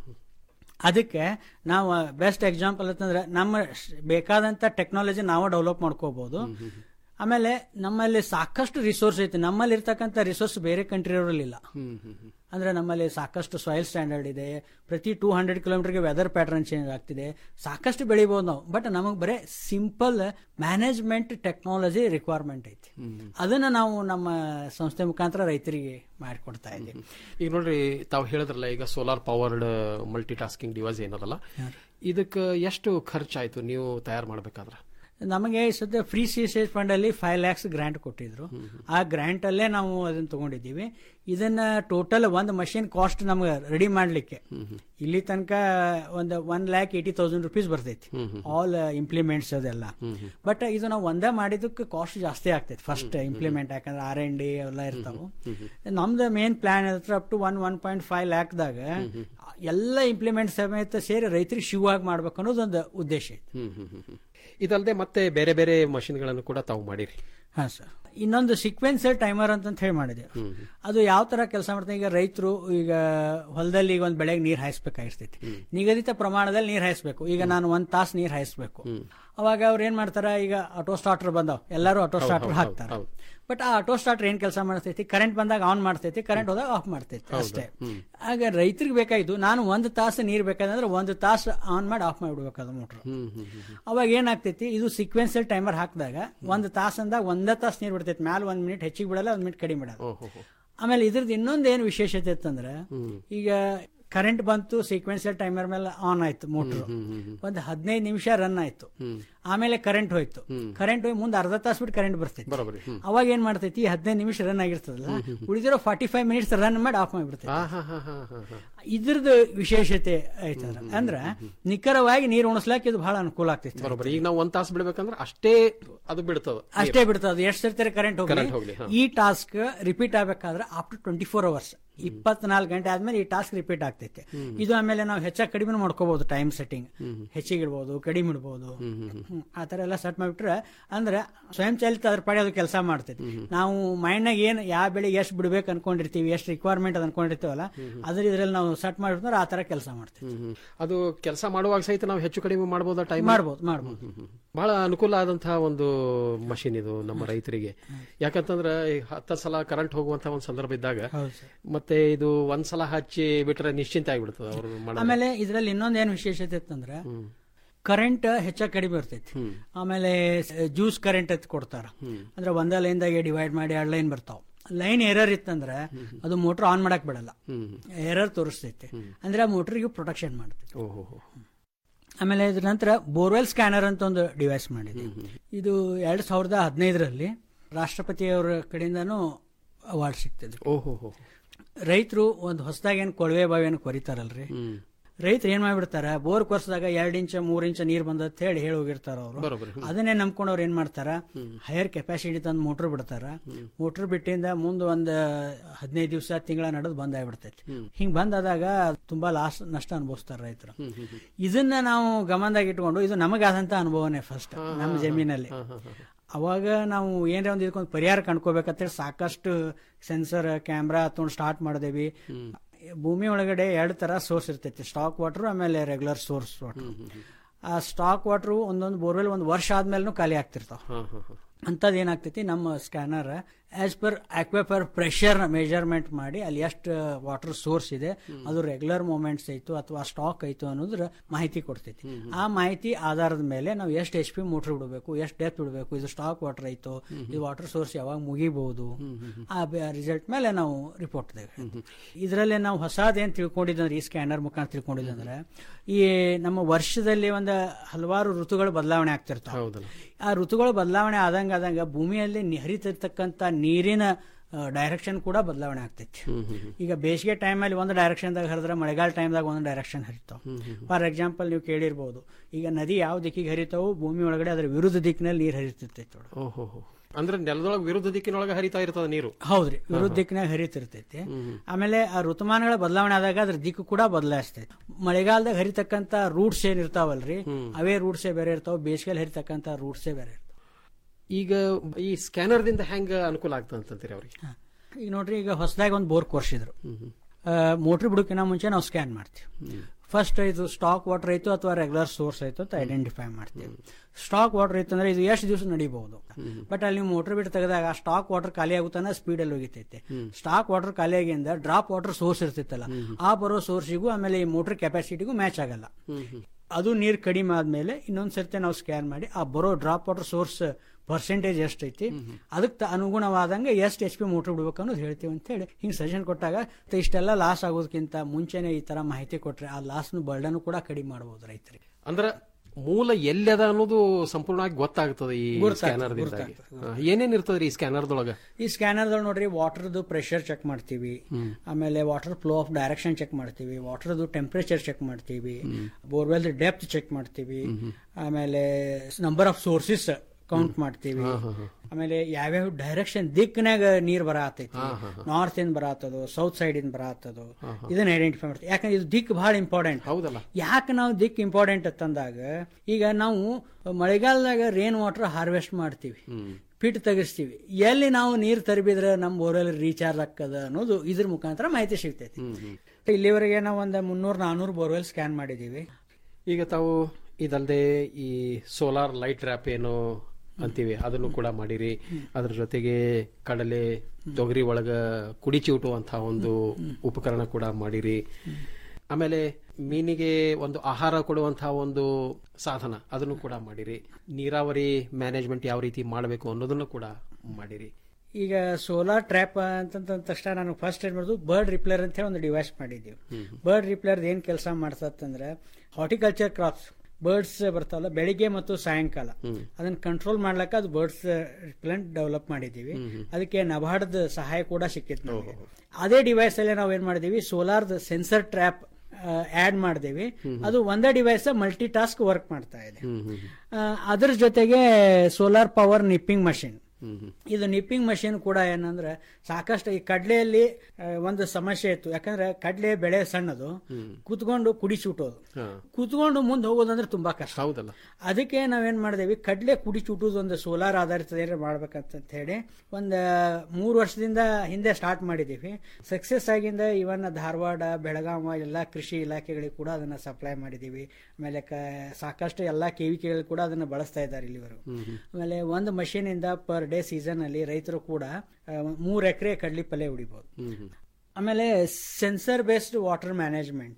B: ಅದಕ್ಕೆ ನಾವು ಬೆಸ್ಟ್ ಎಕ್ಸಾಂಪಲ್ ಅಂತಂದ್ರೆ ನಮ್ಮ ಶ- ಬೇಕಾದಂತ ಟೆಕ್ನಾಲಜಿ ನಾವು ಡೆವಲಪ್ ಮಾಡ್ಕೋಬಹುದು ಆಮೇಲೆ ನಮ್ಮಲ್ಲಿ ಸಾಕಷ್ಟು ರಿಸೋರ್ಸ್ ಐತಿ ನಮ್ಮಲ್ಲಿ ಇರ್ತಕ್ಕಂಥ ರಿಸೋರ್ಸ್ ಬೇರೆ ಕಂಟ್ರಿಯವರಲ್ಲಿ ಇಲ್ಲ ಅಂದ್ರೆ ನಮ್ಮಲ್ಲಿ ಸಾಕಷ್ಟು ಸಾಯಿಲ್ ಸ್ಟ್ಯಾಂಡರ್ಡ್ ಇದೆ ಪ್ರತಿ ಟೂ ಹಂಡ್ರೆಡ್ ಕಿಲೋಮೀಟರ್ಗೆ ವೆದರ್ ಪ್ಯಾಟರ್ನ್ ಚೇಂಜ್ ಆಗ್ತಿದೆ ಸಾಕಷ್ಟು ಬೆಳಿಬಹುದು ನಾವು ಬಟ್ ನಮಗೆ ಬರೀ ಸಿಂಪಲ್ ಮ್ಯಾನೇಜ್ಮೆಂಟ್ ಟೆಕ್ನಾಲಜಿ ರಿಕ್ವೈರ್ಮೆಂಟ್ ಐತಿ ಅದನ್ನ ನಾವು ನಮ್ಮ ಸಂಸ್ಥೆ ಮುಖಾಂತರ ರೈತರಿಗೆ ಮಾಡಿಕೊಡ್ತಾ ಇದ್ದೀವಿ
H: ಈಗ ನೋಡ್ರಿ ತಾವು ಹೇಳಿದ್ರಲ್ಲ ಈಗ solar powered multitasking device ಏನದಲ್ಲ ಇದಕ್ಕೆ ಎಷ್ಟು ಖರ್ಚಾಯ್ತು ನೀವು ತಯಾರು ಮಾಡ್ಬೇಕಾದ್ರೆ
B: ನಮಗೆ ಈ ಸದ್ಯ ಫ್ರೀ ಸಿಸೇಜ್ ಫಂಡ್ ಅಲ್ಲಿ ಫೈವ್ ಲ್ಯಾಕ್ಸ್ ಗ್ರಾಂಟ್ ಕೊಟ್ಟಿದ್ರು ಆ ಗ್ರಾಂಟ್ ಅಲ್ಲೇ ನಾವು ಅದನ್ನ ತಗೊಂಡಿದ್ದೀವಿ ಇದನ್ನ ಟೋಟಲ್ ಒಂದು ಮಷಿನ್ ಕಾಸ್ಟ್ ನಮ್ಗೆ ರೆಡಿ ಮಾಡ್ಲಿಕ್ಕೆ ಇಲ್ಲಿ ತನಕ ಒಂದು one lakh eighty thousand rupees ಬರ್ತೈತಿ ಆಲ್ ಇಂಪ್ಲಿಮೆಂಟ್ಸ್ ಅದೆಲ್ಲ ಬಟ್ ಇದು ನಾವು ಒಂದೇ ಮಾಡಿದಕ್ಕೆ ಕಾಸ್ಟ್ ಜಾಸ್ತಿ ಆಗ್ತೈತಿ ಫಸ್ಟ್ ಇಂಪ್ಲಿಮೆಂಟ್ ಯಾಕಂದ್ರೆ ಆರ್ ಎನ್ ಡಿ ಎಲ್ಲ ಇರ್ತಾವ ನಮ್ದು main plan up to one one point five ಲ್ಯಾಕ್ದಾಗ ಎಲ್ಲ ಇಂಪ್ಲಿಮೆಂಟ್ ಸಮೇತ ಸೇರಿ ರೈತರಿಗೆ ಶಿವ್ ಆಗಿ ಮಾಡ್ಬೇಕು ಅನ್ನೋದೊಂದು ಉದ್ದೇಶ ಐತಿ
H: ಹ್ಮ್ ಹ್ಮ್ ಹ್ಮ್ ಹ್ಮ್. ಇದಲ್ಲದೆ ಮತ್ತೆ ಬೇರೆ ಬೇರೆ ಮಷಿನ್ಗಳನ್ನು ಕೂಡ ತಾವು ಮಾಡಿರಿ
B: ಹಾ ಸರ್ ಇನ್ನೊಂದು ಸೀಕ್ವೆನ್ಸರ್ ಟೈಮರ್ ಅಂತ ಹೇಳಿ ಮಾಡಿದೆ ಅದು ಯಾವ ತರ ಕೆಲಸ ಮಾಡ್ತಾರೆ ಈಗ ರೈತರು ಈಗ ಹೊಲದಲ್ಲಿ ಈಗ ಒಂದು ಬೆಳೆಗೆ ನೀರ್ ಹಾಯಿಸ್ಬೇಕಾಗಿರ್ತೈತಿ ನಿಗದಿತ ಪ್ರಮಾಣದಲ್ಲಿ ನೀರ್ ಹಾಯಿಸ್ಬೇಕು ಈಗ ನಾನು ಒಂದ್ ತಾಸು ನೀರ್ ಹಾಯಿಸ್ಬೇಕು ಅವಾಗ ಅವ್ರು ಏನ್ ಮಾಡ್ತಾರ ಈಗ ಆಟೋ ಸ್ಟಾರ್ಟರ್ ಬಂದಾವ್ ಎಲ್ಲರೂ ಆಟೋ
H: ಹೌದು,
B: ಸ್ಟಾರ್ಟರ್
H: ಹೌದು,
B: ಹಾಕ್ತಾರ
H: ಹೌದು.
B: ಬಟ್ ಆ ಆಟೋ ಸ್ಟಾರ್ಟರ್ ಏನ್ ಕೆಲಸ ಮಾಡ್ತೈತಿ ಕರೆಂಟ್ ಬಂದಾಗ ಆನ್ ಮಾಡ್ತೈತಿ ಕರೆಂಟ್ ಹೋದಾಗ ಆಫ್ ಮಾಡ್ತೈತಿ
H: ಹೌದು.
B: ಅಷ್ಟೇ
H: ಹ್ಮ್.
B: ಆಗ ರೈತರಿಗೆ ಬೇಕಾಯ್ತು ನಾನು ಒಂದು ತಾಸು ನೀರ್ ಬೇಕಾದಂದ್ರೆ ಒಂದು ತಾಸು ಆನ್ ಮಾಡಿ ಆಫ್ ಮಾಡಿಬಿಡ್ಬೇಕಾದ ಮೋಟ್ರ್
H: ಹ್ಮ್ ಹ್ಮ್ ಹ್ಮ್
B: ಅವಾಗ ಏನಾಗ್ತೈತಿ ಇದು ಸೀಕ್ವೆನ್ಸಲ್ ಟೈಮರ್ ಹಾಕಿದಾಗ ಒಂದು ತಾಸಂದಾಗ ಒಂದೇ ತಾಸು ನೀರು ಬಿಡ್ತೈತಿ ಮ್ಯಾಲ ಒಂದ್ ಮಿನಿಟ್ ಹೆಚ್ಚಿಗೆ ಬಿಡಲ್ಲ ಒಂದ್ ಮಿನಿಟ್ ಕಡಿಮೆ ಬಿಡಲ್ಲ
H: ಓಹೋ ಹೋ.
B: ಆಮೇಲೆ ಇದ್ರದ್ದು ಇನ್ನೊಂದು ಏನು ವಿಶೇಷತೆ ಇತ್ತಂದ್ರೆ ಈಗ ಕರೆಂಟ್ ಬಂತು ಸೀಕ್ವೆನ್ಸಿಯಲ್ ಟೈಮರ್ ಮೇಲೆ ಆನ್ ಆಯ್ತು ಮೋಟರ್ ಒಂದು ಹದಿನೈದು ನಿಮಿಷ ರನ್ ಆಯ್ತು ಆಮೇಲೆ ಕರೆಂಟ್ ಹೋಯ್ತು ಕರೆಂಟ್ ಹೋಗಿ ಮುಂದೆ ಅರ್ಧ ತಾಸು ಬಿಟ್ಟು ಕರೆಂಟ್ ಬರ್ತೈತಿ
H: ಬರೋಬ್ಬರಿ ಹ್ಮ್
B: ಅವಾಗ ಏನ್ ಮಾಡ್ತೈತಿ ಹದಿನೈದು ನಿಮಿಷ ರನ್ ಆಗಿರ್ತದಲ್ಲ ಉಳಿದಿರೋ ಫಾರ್ಟಿ ಫೈವ್ ಮಿನಿಟ್ಸ್ ರನ್ ಮಾಡಿ ಆಫ್ ಮಾಡಿಬಿಡ್ತೈತಿ
H: ಆ, ಹಾ ಹಾ ಹಾ ಹಾ ಹಾ
B: ಇದ್ರದ್ದು ವಿಶೇಷತೆ ಐತದ ಅಂದ್ರ ನಿಖರವಾಗಿ ನೀರು ಉಣಿಸ್ಲಾಕ ಇದು ಬಹಳ ಅನುಕೂಲ ಆಗ್ತೈತಿ
H: ಬರೋಬ್ಬರಿ ಈಗ ನಾವು ಒಂದ್ ತಾಸು ಬಿಡ್ಬೇಕಂದ್ರೆ ಅಷ್ಟೇ ಅದು ಬಿಡ್ತದ
B: ಅಷ್ಟೇ ಬಿಡ್ತದೆ ಎಷ್ಟು ಸರ್ತಾರೆ ಕರೆಂಟ್
H: Current
B: ಹೋಗ್ಲಿ
H: ಹೋಗ್ಲಿ, ಹಾ.
B: ಈ ಟಾಸ್ಕ್ ರಿಪೀಟ್ ಆಗ್ಬೇಕಾದ್ರೆ up to twenty four hours ಇಪ್ಪತ್ನಾಲ್ಕು ಗಂಟೆ ಆದ್ಮೇಲೆ ಈ ಟಾಸ್ಕ್ ರಿಪೀಟ್ ಆಗ್ತೈತೆ ಇದು ಆಮೇಲೆ ನಾವು ಹೆಚ್ಚಾಗಿ ಕಡಿಮೆ ಮಾಡ್ಕೋಬಹುದು ಟೈಮ್ ಸೆಟ್ಟಿಂಗ್ ಹೆಚ್ಚಿಗೆ ಇಡ್ಬೋದು ಕಡಿಮೆ ಇಡ್ಬೋದು ಹ್ಮ್. ಆ ತರ ಎಲ್ಲ ಸೆಟ್ ಮಾಡಿಬಿಟ್ರೆ ಅಂದ್ರೆ ಸ್ವಯಂಚಾಲಿತ ಅದ್ರ ಪಾಡಿ ಅದು ಕೆಲಸ ಮಾಡ್ತೈತಿ ನಾವು ಮೈಂಡ್ನಾಗ ಏನ್ ಯಾವ ಬೆಳೆಗೆ ಎಷ್ಟು ಬಿಡ್ಬೇಕು ಅನ್ಕೊಂಡಿರ್ತೀವಿ ಎಷ್ಟು ರಿಕ್ವೈರ್ಮೆಂಟ್ ಅದ್ ಅನ್ಕೊಂಡಿರ್ತೀವಲ್ಲ ಅದ್ರ ಇದ್ರಲ್ಲಿ ನಾವು ಸೆಟ್ ಮಾಡಿಬಿಟ್ರೆ ಆ ತರ ಕೆಲಸ ಮಾಡ್ತೀವಿ
H: ಹ್ಮ್ ಹ್ಮ್. ಅದು ಕೆಲಸ ಮಾಡುವಾಗ ಸಹಿತ ನಾವು ಹೆಚ್ಚು ಕಡಿಮೆ ಮಾಡಬಹುದಾ ಟೈಮ್
B: ಮಾಡ್ಬೋದು ಮಾಡ್ಬೋದು
H: ಬಹಳ ಅನುಕೂಲ ಆದಂತಹ ಒಂದು ಮಷಿನ್ ಇದು ನಮ್ಮ ರೈತರಿಗೆ ಯಾಕಂತಂದ್ರೆ ಈ ಹತ್ತ ಸಲ ಕರೆಂಟ್ ಹೋಗುವಂತಹ ಒಂದು ಸಂದರ್ಭ ಇದ್ದಾಗ
B: ಹೌದು ಸರ್
H: ಮತ್ತೆ ಇದು ಒಂದ್ ಸಲ ಹಚ್ಚಿ ಬಿಟ್ರೆ ನಿಶ್ಚಿಂತೆ ಆಗ್ಬಿಡ್ತದೆ ಅವರು
B: ಆಮೇಲೆ ಇದ್ರಲ್ಲಿ ಇನ್ನೊಂದ್ ಏನ್ ವಿಶೇಷತೆ ಇತ್ತಂದ್ರೆ ಕರೆಂಟ್ ಹೆಚ್ಚಾಗಿ ಕಡಿಮೆ ಇರ್ತೈತಿ ಆಮೇಲೆ ಜ್ಯೂಸ್ ಕರೆಂಟ್ ಅಂತ ಕೊಡ್ತಾರ ಅಂದ್ರೆ ಒಂದೇ ಲೈನ್ದಾಗೆ ಡಿವೈಡ್ ಮಾಡಿ ಎರಡು ಲೈನ್ ಬರ್ತಾವ ಲೈನ್ ಎರರ್ ಇತ್ತಂದ್ರೆ ಅದು ಮೋಟರ್ ಆನ್ ಮಾಡಕ್ ಬಿಡಲ್ಲ ಎರರ್ ತೋರಿಸ್ತೈತಿ ಅಂದ್ರೆ ಆ ಮೋಟರ್ಗೆ ಪ್ರೊಟೆಕ್ಷನ್ ಮಾಡುತ್ತೆ
H: ಓಹೋ
B: ಆಮೇಲೆ ಇದ್ರ ನಂತರ ಬೋರ್ವೆಲ್ ಸ್ಕ್ಯಾನರ್ ಅಂತ ಒಂದು ಡಿವೈಸ್ ಮಾಡಿದೆ ಇದು ಎರಡ್ ಸಾವಿರದ ಹದಿನೈದರಲ್ಲಿ ರಾಷ್ಟ್ರಪತಿಯವರ ಕಡೆಯಿಂದನೂ ಅವಾರ್ಡ್ ಸಿಗ್ತದೆ
H: ಓಹೋ ಹೋ
B: ರೈತರು ಒಂದು ಹೊಸದಾಗಿ ಏನು ಕೊಳವೆ ಬಾವಿಯನ್ನು ಕೊರಿತಾರಲ್ರಿ ರೈತರು ಏನ್ ಮಾಡ್ಬಿಡ್ತಾರ ಬೋರ್ ಕೊರ್ಸದಾಗ ಎರಡ್ ಇಂಚ ಮೂರ್ ಇಂಚ ನೀರ್ ಬಂದತ್ ಹೇಳಿ ಹೇಳಿ ಹೋಗಿರ್ತಾರ ಅವರು
H: ಬರೋಬ್ಬರಿ
B: ಅದನ್ನೇ ನಂಬ್ಕೊಂಡು ಅವ್ರು ಏನ್ ಮಾಡ್ತಾರ ಹೈಯರ್ ಕೆಪಾಸಿಟಿ ತಂದು ಮೋಟರ್ ಬಿಡ್ತಾರ ಮೋಟರ್ ಬಿಟ್ಟಿಂದ ಮುಂದೆ ಒಂದ್ ಹದಿನೈದು ದಿವಸ ತಿಂಗಳ ನಡೆದು ಬಂದ್ ಆಗ್ಬಿಡ್ತೈತಿ ಹಿಂಗ್ ಬಂದಾದಾಗ ತುಂಬಾ ಲಾಸ್ ನಷ್ಟ ಅನುಭವಿಸ್ತಾರ ರೈತರು ಇದನ್ನ ನಾವು ಗಮನದಾಗ ಇಟ್ಕೊಂಡು ಇದು ನಮಗಾದಂತ ಅನುಭವನೇ ಫಸ್ಟ್ ನಮ್ಮ ಜಮೀನಲ್ಲಿ ಅವಾಗ ನಾವು ಏನಾರ ಒಂದು ಇದಕ್ಕೊಂದು ಪರಿಹಾರ ಕಂಡ್ಕೋಬೇಕಂತೇಳಿ ಸಾಕಷ್ಟು ಸೆನ್ಸರ್ ಕ್ಯಾಮ್ರಾ ತಗೊಂಡು ಸ್ಟಾರ್ಟ್ ಮಾಡಿದೇವಿ ಭೂಮಿ ಒಳಗಡೆ ಎರಡು ತರ ಸೋರ್ಸ್ ಇರ್ತೈತಿ ಸ್ಟಾಕ್ ವಾಟರ್ ಆಮೇಲೆ ರೆಗ್ಯುಲರ್ ಸೋರ್ಸ್ ವಾಟರ್ ಆ ಸ್ಟಾಕ್ ವಾಟರ್ ಒಂದೊಂದು ಬೋರ್ವೆಲ್ ಒಂದು ವರ್ಷ ಆದ್ಮೇಲೆ ಖಾಲಿ ಆಗ್ತಿರ್ತಾವ
H: ಹಾ ಹಾ ಹಾ
B: ಅಂತದ್ ಏನಾಗ್ತೈತಿ ನಮ್ಮ scanner as per aquifer pressure measurement ಮಾಡಿ ಅಲ್ಲಿ ಎಷ್ಟು ವಾಟರ್ ಸೋರ್ಸ್ ಇದೆ ಅದು ರೆಗ್ಯುಲರ್ ಮೂಮೆಂಟ್ಸ್ ಐತು ಅಥವಾ ಸ್ಟಾಕ್ ಐತು ಅನ್ನೋದ್ರ ಮಾಹಿತಿ ಕೊಡ್ತೈತಿ ಆ ಮಾಹಿತಿ ಆಧಾರದ ಮೇಲೆ ನಾವು ಎಷ್ಟು ಎಚ್ ಪಿ ಮೋಟರ್ ಬಿಡಬೇಕು ಎಷ್ಟು ಡೆತ್ ಬಿಡಬೇಕು ಇದು ಸ್ಟಾಕ್ ವಾಟರ್ ಐತು ಇದು ವಾಟರ್ ಸೋರ್ಸ್ ಯಾವಾಗ ಮುಗಿಬಹುದು ಆ ರಿಸಲ್ಟ್ ಮೇಲೆ ನಾವು ರಿಪೋರ್ಟ್ ಇದರಲ್ಲಿ ನಾವು ಹೊಸದೇನ್ ತಿಳ್ಕೊಂಡಿದ್ದಂದ್ರೆ ಈ ಸ್ಕ್ಯಾನರ್ ಮುಖಾಂತರ ತಿಳ್ಕೊಂಡಿದ್ದಂದ್ರೆ ಈ ನಮ್ಮ ವರ್ಷದಲ್ಲಿ ಒಂದು ಹಲವಾರು ಋತುಗಳು ಬದಲಾವಣೆ ಆಗ್ತಿರ್ತಾವೆ
H: ಹೌದಲ್ಲ
B: ಆ ಋತುಗಳು ಬದಲಾವಣೆ ಆದಂಗ ಆದಂಗ ಭೂಮಿಯಲ್ಲಿ ನಿ- ಹರಿತಿರ್ತಕ್ಕಂಥ ನೀರಿನ ಡೈರೆಕ್ಷನ್ ಕೂಡ ಬದಲಾವಣೆ ಆಗ್ತೈತಿ ಈಗ ಬೇಸಿಗೆ ಟೈಮಲ್ಲಿ ಒಂದು ಡೈರೆಕ್ಷನ್ದಾಗ ಹರಿದ್ರೆ ಮಳೆಗಾಲ ಟೈಮ್ದಾಗ ಒಂದು ಡೈರೆಕ್ಷನ್ ಹರಿತಾವ ಫಾರ್ ಎಕ್ಸಾಂಪಲ್ ನೀವು ಕೇಳಿರ್ಬೋದು ಈಗ ನದಿ ಯಾವ ದಿಕ್ಕಿಗೆ ಹರಿತಾವೋ ಭೂಮಿ ಒಳಗಡೆ ಅದರ ವಿರುದ್ಧ ದಿಕ್ಕಿನಲ್ಲಿ ನೀರು ಹರಿತಿರ್ತೈತಿ ನೋಡು.
H: ಓಹೋ ಹೋ ಅಂದ್ರೆ ನೆಲದೊಳಗೆ ವಿರುದ್ಧ ದಿಕ್ಕಿನೊಳಗೆ ಹರಿತಾ ಇರ್ತದ ನೀರು
B: ಹೌದ್ರಿ ವಿರುದ್ಧ ದಿಕ್ಕಿನಾಗ ಹರಿತಿರ್ತೈತಿ ಆಮೇಲೆ ಆ ಋತುಮಾನಗಳ ಬದಲಾವಣೆ ಆದಾಗ ಅದ್ರ ದಿಕ್ಕು ಕೂಡ ಬದಲಾಯಿಸ್ತೈತಿ ಮಳೆಗಾಲದಾಗ ಹರಿತಕ್ಕಂತ ರೂಟ್ಸ್ ಏನ್ ಇರ್ತಾವಲ್ರಿ ಅವೇ ರೂಟ್ಸೇ ಬೇರೆ ಇರ್ತಾವ ಬೇಸಿಗೆಯಲ್ಲಿ ಹರಿತಕ್ಕಂತ ರೂಟ್ಸೇ ಬೇರೆ ಇರ್ತಾವ
H: ಈಗ ಈ ಸ್ಕ್ಯಾನರ್ದಿಂದ ಹೆಂಗ ಅನುಕೂಲ ಆಗ್ತದೆ ಅಂತಂತೀರಿ ಅವ್ರಿಗೆ
B: ಈಗ ನೋಡ್ರಿ ಈಗ ಹೊಸದಾಗಿ ಒಂದು ಬೋರ್ ಕೊರ್ಸಿದ್ರು ಮೋಟ್ರಿ ಬಿಡೋಕಿನ ಮುಂಚೆ ನಾವು ಸ್ಕ್ಯಾನ್ ಮಾಡ್ತೀವಿ ಫಸ್ಟ್ ಇದು ಸ್ಟಾಕ್ ವಾಟರ್ ಐತು ಅಥವಾ ರೆಗ್ಯುಲರ್ ಸೋರ್ಸ್ ಐತು ಅಂತ ಐಡೆಂಟಿಫೈ ಮಾಡ್ತೀವಿ ಸ್ಟಾಕ್ ವಾಟರ್ ಐತೆ ಅಂದ್ರೆ ಇದು ಎಷ್ಟು ದಿವಸ ನಡಿಬಹುದು ಬಟ್ ಅಲ್ಲಿ ನೀವು ಮೋಟರ್ ಬಿಟ್ಟು ತೆಗೆದಾಗ ಸ್ಟಾಕ್ ವಾಟರ್ ಖಾಲಿ ಆಗುತ್ತಾನ ಸ್ಪೀಡ್ ಅಲ್ಲಿ ಹೋಗಿತೈತೆ ಸ್ಟಾಕ್ ವಾಟರ್ ಖಾಲಿ ಆಗಿಂದ ಡ್ರಾಪ್ ವಾಟರ್ ಸೋರ್ಸ್ ಇರ್ತಿತ್ತಲ್ಲ ಆ ಬರೋ ಸೋರ್ಸಿಗೂ ಆಮೇಲೆ ಈ ಮೋಟರ್ ಕೆಪಾಸಿಟಿಗೂ ಮ್ಯಾಚ್ ಆಗಲ್ಲ ಅದು ನೀರು ಕಡಿಮೆ ಆದ್ಮೇಲೆ ಇನ್ನೊಂದ್ ಸರ್ತಿ ನಾವು ಸ್ಕ್ಯಾನ್ ಮಾಡಿ ಆ ಬರೋ ಡ್ರಾಪ್ ವಾಟರ್ ಸೋರ್ಸ್ ಪರ್ಸೆಂಟೇಜ್ ಎಷ್ಟೈತಿ ಅದಕ್ಕೆ ಅನುಗುಣವಾದಂಗೆ ಎಷ್ಟು ಎಚ್ ಪಿ ಮೋಟರ್ ಬಿಡ್ಬೇಕು ಅನ್ನೋದು ಹೇಳ್ತೀವಿ ಅಂತ ಹೇಳಿ ಹಿಂಗೆ ಸಜೆಷನ್ ಕೊಟ್ಟಾಗ ತ ಇಷ್ಟೆಲ್ಲ ಲಾಸ್ ಆಗೋದಕ್ಕಿಂತ ಮುಂಚೆನೆ ಈ ತರ ಮಾಹಿತಿ ಕೊಟ್ರೆ ಆ ಲಾಸ್ನು ಬರ್ಡನ್ ಕೂಡ ಕಡಿಮೆ ಮಾಡಬಹುದು ರೈತರಿಗೆ
H: ಅಂದ್ರ ಮೂಲ ಎಲ್ಲದ ಅನ್ನೋದು ಸಂಪೂರ್ಣವಾಗಿ ಗೊತ್ತಾಗ್ತದೆ ಈ
B: ಗೊತ್ತಾಗ್ತದೆ,
H: ಸ್ಕ್ಯಾನರ್
B: ಗೊತ್ತಾಗ್ತದೆ.
H: ಏನೇನ್ ಇರ್ತದ್ರಿ ಈ ಸ್ಕ್ಯಾನರ್ದೊಳಗ
B: ಈ ಸ್ಕ್ಯಾನರ್ದಲ್ಲಿ ನೋಡ್ರಿ ವಾಟರ್ದು ಪ್ರೆಷರ್ ಚೆಕ್ ಮಾಡ್ತೀವಿ ಆಮೇಲೆ water flow of direction check ಮಾಡ್ತೀವಿ ವಾಟರ್ದು ಟೆಂಪರೇಚರ್ ಚೆಕ್ ಮಾಡ್ತೀವಿ ಬೋರ್ವೆಲ್ ಡೆಪ್ತ್ ಚೆಕ್ ಮಾಡ್ತೀವಿ ಆಮೇಲೆ ನಂಬರ್ ಆಫ್ ಸೋರ್ಸಸ್ ಕೌಂಟ್ ಮಾಡ್ತೀವಿ ಆಮೇಲೆ ಯಾವ್ಯಾವ ಡೈರೆಕ್ಷನ್ ದಿಕ್ಕಿನಾಗ ನೀರ್ ಬರತೈತಿ ನಾರ್ತ್ ಇಂದ ಬರತ್ತದು ಸೌತ್ ಸೈಡ್ ಇಂದ ಬರತ್ತದು ಇದನ್ನ ಐಡೆಂಟಿಫೈ ಮಾಡ್ತೀವಿ ಯಾಕಂದ್ರೆ ಇದು ದಿಕ್ ಬಹಳ ಇಂಪಾರ್ಟೆಂಟ್
H: ಹೌದಲ್ಲ
B: ಯಾಕೆ ನಾವು ದಿಕ್ ಇಂಪಾರ್ಟೆಂಟ್ ಅಂತಂದಾಗ ಈಗ ನಾವು ಮಳೆಗಾಲದಾಗ ರೇನ್ ವಾಟರ್ ಹಾರ್ವೆಸ್ಟ್ ಮಾಡ್ತೀವಿ ಪಿಟ್ ತೆಗಿಸ್ತೀವಿ ಎಲ್ಲಿ ನಾವು ನೀರು ತರಬಿದ್ರೆ ನಮ್ಮ ಬೋರ್ವೆಲ್ ರೀಚಾರ್ಜ್ ಆಗ್ತದ ಅನ್ನೋದು ಇದ್ರ ಮುಖಾಂತರ ಮಾಹಿತಿ ಸಿಗ್ತೈತಿ ಇಲ್ಲಿವರೆಗೆ ನಾವು ಒಂದು ಮುನ್ನೂರ್ ನಾನೂರು ಬೋರ್ವೆಲ್ ಸ್ಕ್ಯಾನ್ ಮಾಡಿದೀವಿ
H: ಈಗ ತಾವು ಇದಲ್ಲದೆ ಈ ಸೋಲಾರ್ ಲೈಟ್ ಟ್ರ್ಯಾಪ್ ಏನು ಅಂತೀವಿ ಅದನ್ನು ಕೂಡ ಮಾಡಿರಿ ಅದ್ರ ಜೊತೆಗೆ ಕಡಲೆ ತೊಗರಿ ಒಳಗ ಕುಡಿ ಚಿವುಟುವಂತಹ ಒಂದು ಉಪಕರಣ ಕೂಡ ಮಾಡಿರಿ ಆಮೇಲೆ ಮೀನಿಗೆ ಒಂದು ಆಹಾರ ಕೊಡುವಂತಹ ಒಂದು ಸಾಧನ ಅದನ್ನು ಕೂಡ ಮಾಡಿರಿ ನೀರಾವರಿ ಮ್ಯಾನೇಜ್ಮೆಂಟ್ ಯಾವ ರೀತಿ ಮಾಡಬೇಕು ಅನ್ನೋದನ್ನು ಕೂಡ ಮಾಡಿರಿ
B: ಈಗ ಸೋಲಾರ್ ಟ್ರ್ಯಾಪ್ ಅಂತಂದ ತಕ್ಷಣ ನಾನು ಫಸ್ಟ್ ಏನ್ ಮಾಡೋದು ಬರ್ಡ್ ರಿಪ್ಲೇರ್ ಅಂತ ಹೇಳಿ ಒಂದು ಡಿವೈಸ್ ಮಾಡಿದ್ದೀವಿ ಬರ್ಡ್ ರಿಪ್ಲೇರ್ ಏನ್ ಕೆಲಸ ಮಾಡ್ತಂದ್ರೆ ಹಾರ್ಟಿಕಲ್ಚರ್ ಕ್ರಾಪ್ಸ್ ಬರ್ಡ್ಸ್ ಬರ್ತಾವಲ್ಲ ಬೆಳಿಗ್ಗೆ ಮತ್ತು ಸಾಯಂಕಾಲ ಅದನ್ನ ಕಂಟ್ರೋಲ್ ಮಾಡ್ಲಕ್ಕ ಅದು ಬರ್ಡ್ಸ್ ರಿಪ್ಲೆಂಟ್ ಡೆವಲಪ್ ಮಾಡಿದೀವಿ ಅದಕ್ಕೆ ನಬಾರ್ಡ್ ಸಹಾಯ ಕೂಡ ಸಿಕ್ಕಿತ್ತು ನಮಗೆ ಅದೇ ಡಿವೈಸ್ ಅಲ್ಲಿ ನಾವು ಏನ್ ಮಾಡಿದೀವಿ ಸೋಲಾರ್ ಸೆನ್ಸರ್ ಟ್ರ್ಯಾಪ್ ಆಡ್ ಮಾಡಿದೀವಿ ಅದು ಒಂದೇ ಡಿವೈಸ್ ಮಲ್ಟಿ ಟಾಸ್ಕ್ ವರ್ಕ್ ಮಾಡ್ತಾ ಇದೆ ಆ, ಅದ್ರ ಜೊತೆಗೆ ಸೋಲಾರ್ ಪವರ್ ನಿಪ್ಪಿಂಗ್ ಮಷಿನ್ ಇದು ನಿಪ್ಪಿಂಗ್ ಮಷಿನ್ ಕೂಡ ಏನಂದ್ರೆ ಸಾಕಷ್ಟು ಈ ಕಡ್ಲೆಯಲ್ಲಿ ಆ, ಒಂದು ಸಮಸ್ಯೆ ಇತ್ತು ಯಾಕಂದ್ರೆ ಕಡ್ಲೆ ಬೆಳೆ ಸಣ್ಣದು ಕೂತ್ಕೊಂಡು ಕುಡಿ ಚೂಟೋದು ಕೂತ್ಕೊಂಡು ಮುಂದೆ ಹೋಗೋದಂದ್ರೆ ತುಂಬಾ ಕಷ್ಟ
H: ಹೌದಲ್ಲ
B: ಅದಕ್ಕೆ ನಾವೇನ್ ಮಾಡಿದೇವಿ ಕಡ್ಲೆ ಕುಡಿ ಚೂಟೋದು ಒಂದು ಸೋಲಾರ್ ಆಧಾರಿತ ಏನಾರ ಮಾಡ್ಬೇಕಂತ ಹೇಳಿ ಒಂದು ಮೂರು ವರ್ಷದಿಂದ ಹಿಂದೆ ಸ್ಟಾರ್ಟ್ ಮಾಡಿದೀವಿ ಸಕ್ಸಸ್ ಆಗಿಂದ ಇವನ್ ಧಾರವಾಡ ಬೆಳಗಾವ ಎಲ್ಲ ಕೃಷಿ ಇಲಾಖೆಗಳಿಗೆ ಕೂಡ ಅದನ್ನ ಸಪ್ಲೈ ಮಾಡಿದೀವಿ ಆಮೇಲೆ ಕ- ಸಾಕಷ್ಟು ಎಲ್ಲಾ ಕೇವಿಕೆಗಳು ಕೂಡ ಅದನ್ನ ಬಳಸ್ತಾ ಇದ್ದಾರೆ ಇಲ್ಲಿವರು ಆಮೇಲೆ ಒಂದು ಮಷೀನ್ ಇಂದ ಪರ್ ಡೇ ಸೀಸನ್ ಅಲ್ಲಿ ರೈತರು ಕೂಡ ಆ, ಮೂರ್ ಎಕರೆ ಕಡ್ಲಿ ಪಲ್ಯ ಹೊಡಿಬಹುದು ಆಮೇಲೆ ಸೆನ್ಸರ್ ಬೇಸ್ಡ್ ವಾಟರ್ ಮ್ಯಾನೇಜ್ಮೆಂಟ್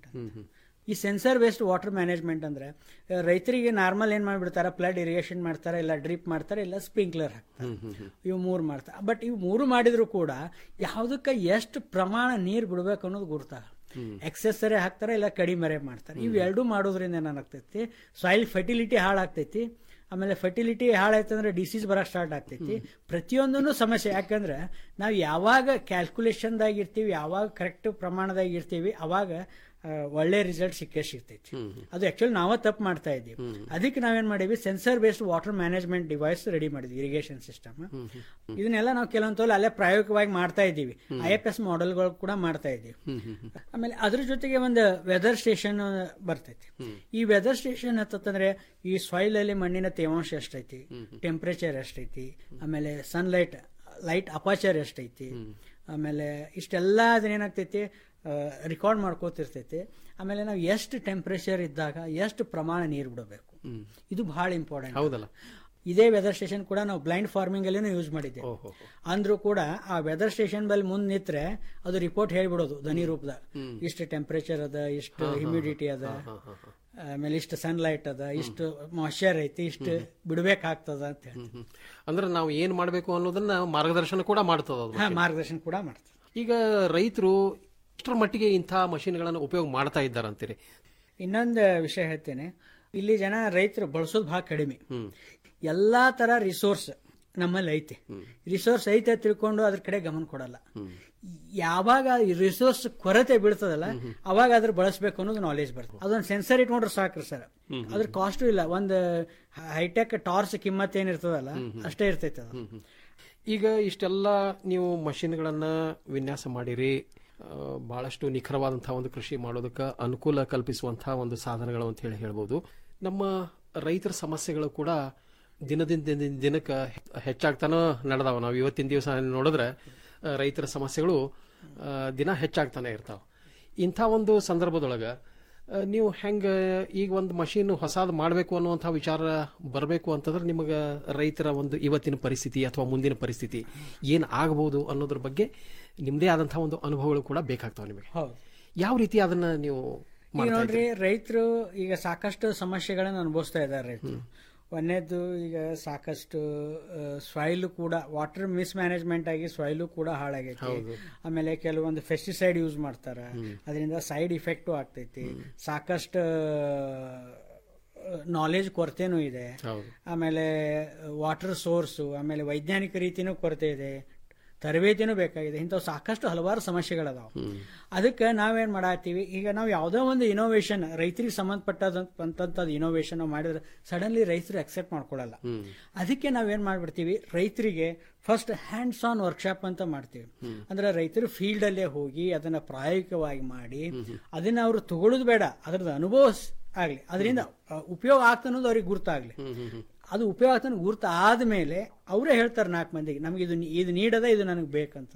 B: ಈ ಸೆನ್ಸರ್ ಬೇಸ್ಡ್ ವಾಟರ್ ಮ್ಯಾನೇಜ್ಮೆಂಟ್ ಅಂದ್ರೆ ಆ, ರೈತರಿಗೆ ನಾರ್ಮಲ್ ಏನ್ ಮಾಡ್ಬಿಡ್ತಾರ ಫ್ಲಡ್ ಇರಿಗೇಷನ್ ಮಾಡ್ತಾರೆ ಇಲ್ಲ ಡ್ರಿಪ್ ಮಾಡ್ತಾರೆ ಇಲ್ಲ ಸ್ಪ್ರಿಂಕ್ಲರ್ ಹಾಕ್ತಾರೆ ಇವು ಮೂರು ಮಾಡ್ತಾರೆ ಬಟ್ ಇವು ಮೂರು ಮಾಡಿದ್ರು ಕೂಡ ಯಾವುದಕ್ಕೆ ಎಷ್ಟು ಪ್ರಮಾಣ ನೀರು ಬಿಡ್ಬೇಕು ಅನ್ನೋದು ಗುರ್ತಾಗ ಎಕ್ಸೆಸ್ ಸರಿ ಹಾಕ್ತಾರೆ ಇಲ್ಲ ಕಡಿಮೆ ಮಾಡ್ತಾರೆ ಇವು ಎರಡೂ ಮಾಡೋದ್ರಿಂದ ಏನಾಗ್ತೈತಿ ಸಾಯಿಲ್ ಫರ್ಟಿಲಿಟಿ ಹಾಳಾಗ್ತೈತಿ ಆಮೇಲೆ ಫರ್ಟಿಲಿಟಿ ಹಾಳಾಯ್ತಂದ್ರೆ ಡಿಸೀಸ್ ಬರಕ್ ಸ್ಟಾರ್ಟ್ ಆಗ್ತೈತಿ ಪ್ರತಿಯೊಂದೂ ಸಮಸ್ಯೆ ಯಾಕಂದ್ರೆ ನಾವು ಯಾವಾಗ ಕ್ಯಾಲ್ಕುಲೇಷನ್ದಾಗ ಇರ್ತೀವಿ ಯಾವಾಗ ಕರೆಕ್ಟ್ ಪ್ರಮಾಣದಾಗ ಇರ್ತೀವಿ ಅವಾಗ ಆ, ಒಳ್ಳೆ ರಿಸಲ್ಟ್ ಸಿಕ್ಕೇ ಸಿಗ್ತೈತಿ ಅದು ಆಕ್ಚುಲಿ ನಾವ ತಪ್ಪು ಮಾಡ್ತಾ ಇದ್ದೀವಿ ಅದಕ್ಕೆ ನಾವೇನ್ ಮಾಡೀವಿ sensor based water management device ready ಮಾಡಿದ್ವಿ ಇರಿಗೇಷನ್ ಸಿಸ್ಟಮ್ ಇದನ್ನೆಲ್ಲ ನಾವು ಕೆಲವೊಂದು ತೋಲ್ ಅಲ್ಲೇ ಪ್ರಾಯೋಗಿಕವಾಗಿ ಮಾಡ್ತಾ ಇದ್ದೀವಿ ಐ ಎಫ್ ಎಸ್ ಮಾಡೆಲ್ಗಳು ಕೂಡ ಮಾಡ್ತಾ ಇದ್ದೀವಿ ಆಮೇಲೆ ಅದ್ರ ಜೊತೆಗೆ ಒಂದು ವೆದರ್ ಸ್ಟೇಷನ್ ಬರ್ತೈತಿ ಈ ವೆದರ್ ಸ್ಟೇಷನ್ ಹತ್ತಂದ್ರೆ ಈ ಸಾಯಿಲ್ ಅಲ್ಲಿ ಮಣ್ಣಿನ ತೇವಾಂಶ ಎಷ್ಟೈತಿ ಟೆಂಪರೇಚರ್ ಎಷ್ಟೈತಿ ಆಮೇಲೆ ಸನ್ಲೈಟ್ ಲೈಟ್ ಅಪಾಚರ್ ಎಷ್ಟೈತಿ ಆಮೇಲೆ ಇಷ್ಟೆಲ್ಲ ಅದನ್ನೇನಾಗ್ತೈತಿ ರೆಕಾರ್ಡ್ ಮಾಡ್ಕೋತಿರ್ತೈತಿ ಆಮೇಲೆ ನಾವು ಎಷ್ಟು ಟೆಂಪರೇಚರ್ ಇದ್ದಾಗ ಎಷ್ಟು ಪ್ರಮಾಣ ನೀರು ಬಿಡಬೇಕು ಇದು ಬಹಳ ಇಂಪಾರ್ಟೆಂಟ್
H: ಹೌದಲ್ಲ
B: ಇದೇ ವೆದರ್ ಸ್ಟೇಷನ್ ಕೂಡ ನಾವು ಬ್ಲೈಂಡ್ ಫಾರ್ಮಿಂಗ್ ಅಲ್ಲಿ ಯೂಸ್ ಮಾಡಿದ್ದೇವೆ ಅಂದ್ರೂ ಕೂಡ ಆ ವೆದರ್ ಸ್ಟೇಷನ್ ಬಲ್ಲಿ ಮುಂದ್ ನಿಂತ್ರೆ ಅದು ರಿಪೋರ್ಟ್ ಹೇಳ್ಬಿಡೋದು ಧ್ವನಿ ರೂಪದಾಗ ಇಷ್ಟು ಟೆಂಪರೇಚರ್ ಅದ ಇಷ್ಟು ಹ್ಯುಮಿಡಿಟಿ ಅದ ಆಮೇಲೆ ಇಷ್ಟು ಸನ್ಲೈಟ್ ಅದ ಇಷ್ಟು ಮಾಯ್ಚರ್ ಐತಿ ಇಷ್ಟು ಬಿಡ್ಬೇಕಾಗ್ತದ ಅಂತ ಹೇಳಿ
H: ಅಂದ್ರೆ ನಾವು ಏನ್ ಮಾಡಬೇಕು ಅನ್ನೋದನ್ನ ಮಾರ್ಗದರ್ಶನ ಕೂಡ ಮಾಡ್ತದ ಅದು
B: ಹಾ, ಮಾರ್ಗದರ್ಶನ ಕೂಡ ಮಾಡ್ತದೆ
H: ಈಗ ರೈತರು ಎಷ್ಟರ ಮಟ್ಟಿಗೆ ಇಂಥ ಮಷಿನ್ಗಳನ್ನು ಉಪಯೋಗ ಮಾಡ್ತಾ ಇದ್ದಾರಂತೀರಿ
B: ಇನ್ನೊಂದು ವಿಷಯ ಹೇಳ್ತೇನೆ ಇಲ್ಲಿ ಜನ ರೈತರು ಬಳಸೋದು ಬಹಳ ಕಡಿಮೆ ಎಲ್ಲಾ ತರ ರಿಸೋರ್ಸ್ ನಮ್ಮಲ್ಲಿ ಐತೆ ರಿಸೋರ್ಸ್ ಐತೆ ಅಂತ ತಿಳ್ಕೊಂಡು ಅದ್ರ ಕಡೆ ಗಮನ ಕೊಡಲ್ಲ ಯಾವಾಗ ರಿಸೋರ್ಸ್ ಕೊರತೆ ಬೀಳ್ತದಲ್ಲ ಅವಾಗ ಅದ್ರ ಬಳಸಬೇಕು ಅನ್ನೋದು ನಾಲೆಜ್ ಬರ್ತದೆ ಅದೊಂದು ಸೆನ್ಸರ್ ಇಟ್ಕೊಂಡ್ರೆ ಸಾಕ್ರಿ ಸರ್ ಅದ್ರ ಕಾಸ್ಟು ಇಲ್ಲ ಒಂದು ಹೈಟೆಕ್ ಟಾರ್ಚ್ ಕಿಮ್ಮತ್ ಏನಿರ್ತದಲ್ಲ ಅಷ್ಟೇ ಇರ್ತೈತೆ ಅದು
H: ಈಗ ಇಷ್ಟೆಲ್ಲ ನೀವು ಮಷಿನ್ಗಳನ್ನ ವಿನ್ಯಾಸ ಮಾಡಿರಿ ಆ, ಬಹಳಷ್ಟು ನಿಖರವಾದಂತಹ ಒಂದು ಕೃಷಿ ಮಾಡೋದಕ್ಕೆ ಅನುಕೂಲ ಕಲ್ಪಿಸುವಂತಹ ಒಂದು ಸಾಧನಗಳು ಅಂತ ಹೇಳಿ ಹೇಳ್ಬೋದು ನಮ್ಮ ರೈತರ ಸಮಸ್ಯೆಗಳು ಕೂಡ ದಿನದಿಂದ ದಿನ- ದಿನಕ್ಕೆ ಹೆಚ್ಚಾಗ್ತಾನೋ ನಡೆದಾವ ನಾವು ಇವತ್ತಿನ ದಿವಸ ನೋಡಿದ್ರೆ ಆ, ರೈತರ ಸಮಸ್ಯೆಗಳು ಆ, ದಿನ ಹೆಚ್ಚಾಗ್ತಾನೆ ಇರ್ತಾವ ಇಂಥ ಒಂದು ಸಂದರ್ಭದೊಳಗೆ ಆ, ನೀವು ಹೆಂಗ ಈಗ ಒಂದು ಮಷೀನ್ ಹೊಸಾದ್ ಮಾಡಬೇಕು ಅನ್ನುವಂಥ ವಿಚಾರ ಬರಬೇಕು ಅಂತಂದ್ರೆ ನಿಮಗೆ ರೈತರ ಒಂದು ಇವತ್ತಿನ ಪರಿಸ್ಥಿತಿ ಅಥವಾ ಮುಂದಿನ ಪರಿಸ್ಥಿತಿ ಏನು ಆಗಬಹುದು ಅನ್ನೋದ್ರ ಬಗ್ಗೆ ನಿಮ್ಮದೇ ಆದಂತಹ ಒಂದು ಅನುಭವಗಳು ಕೂಡ ಬೇಕಾಗ್ತಾವೆ ನಿಮಗೆ
B: ಹೌದು
H: ಯಾವ ರೀತಿ ಅದನ್ನ ನೀವು
B: ಈಗ
H: ಮಾಡ್ತಾ
B: ನೋಡ್ರಿ
H: ಇದ್ದೀರಿ?
B: ರೈತರು ಈಗ ಸಾಕಷ್ಟು ಸಮಸ್ಯೆಗಳನ್ನ ಅನುಭವಿಸ್ತಾ ಇದ್ದಾರೆ ರೈತರು ಒಂದೇದು ಈಗ ಸಾಕಷ್ಟು ಸಾಯಿಲ್ ಕೂಡ ವಾಟರ್ ಮಿಸ್ ಮ್ಯಾನೇಜ್ಮೆಂಟ್ ಆಗಿ ಸಾಯಿಲು ಕೂಡ ಹಾಳಾಗೈತಿ
H: ಹೌದು.
B: ಆಮೇಲೆ ಕೆಲವೊಂದು ಫೆಸ್ಟಿಸೈಡ್ ಯೂಸ್ ಮಾಡ್ತಾರ ಅದರಿಂದ ಸೈಡ್ ಇಫೆಕ್ಟು ಆಗ್ತೈತಿ ಸಾಕಷ್ಟು ನಾಲೆಜ್ ಕೊರತೆನೂ ಇದೆ
H: ಹೌದು
B: ಆಮೇಲೆ ವಾಟರ್ ಸೋರ್ಸು ಆಮೇಲೆ ವೈಜ್ಞಾನಿಕ ರೀತಿನೂ ಕೊರತೆ ಇದೆ ತರಬೇತಿನೂ ಬೇಕಾಗಿದೆ ಇಂಥವು ಸಾಕಷ್ಟು ಹಲವಾರು ಸಮಸ್ಯೆಗಳದಾವ ಅದಕ್ಕೆ ನಾವೇನ್ ಮಾಡತ್ತೀವಿ ಈಗ ನಾವು ಯಾವುದೋ ಒಂದು ಇನೋವೇಷನ್ ರೈತರಿಗೆ ಸಂಬಂಧಪಟ್ಟಂತದ್ದು ಇನೋವೇಷನ್ ಮಾಡಿದ್ರೆ ಸಡನ್ಲಿ ರೈತರು ಅಕ್ಸೆಪ್ಟ್ ಮಾಡ್ಕೊಳ್ಳಲ್ಲ ಅದಕ್ಕೆ ನಾವೇನ್ ಮಾಡ್ಬಿಡ್ತೀವಿ ರೈತರಿಗೆ ಫಸ್ಟ್ ಹ್ಯಾಂಡ್ಸ್ ಆನ್ ವರ್ಕ್ಶಾಪ್ ಅಂತ ಮಾಡ್ತೀವಿ ಅಂದ್ರೆ ರೈತರು ಫೀಲ್ಡ್ ಅಲ್ಲೇ ಹೋಗಿ ಅದನ್ನ ಪ್ರಾಯೋಗಿಕವಾಗಿ ಮಾಡಿ ಅದನ್ನ ಅವರು ತಗೊಳ್ಳೋದು ಬೇಡ ಅದ್ರದ್ದು ಅನುಭವ ಸ್- ಆಗ್ಲಿ ಅದರಿಂದ ಉಪಯೋಗ ಆಗ್ತಾ ಅನ್ನೋದು ಅವ್ರಿಗೆ ಗುರ್ತಾಗ್ಲಿ ಅದು ಉಪಯೋಗ ಆಗ್ತಾನೆ ಗುರ್ತು ಆದ್ಮೇಲೆ ಅವರೇ ಹೇಳ್ತಾರೆ ನಾಲ್ಕು ಮಂದಿಗೆ ನಮ್ಗೆ ಇದು ನೀ- ಇದು ನೀಡದ ಇದು ನನಗೆ ಬೇಕಂತ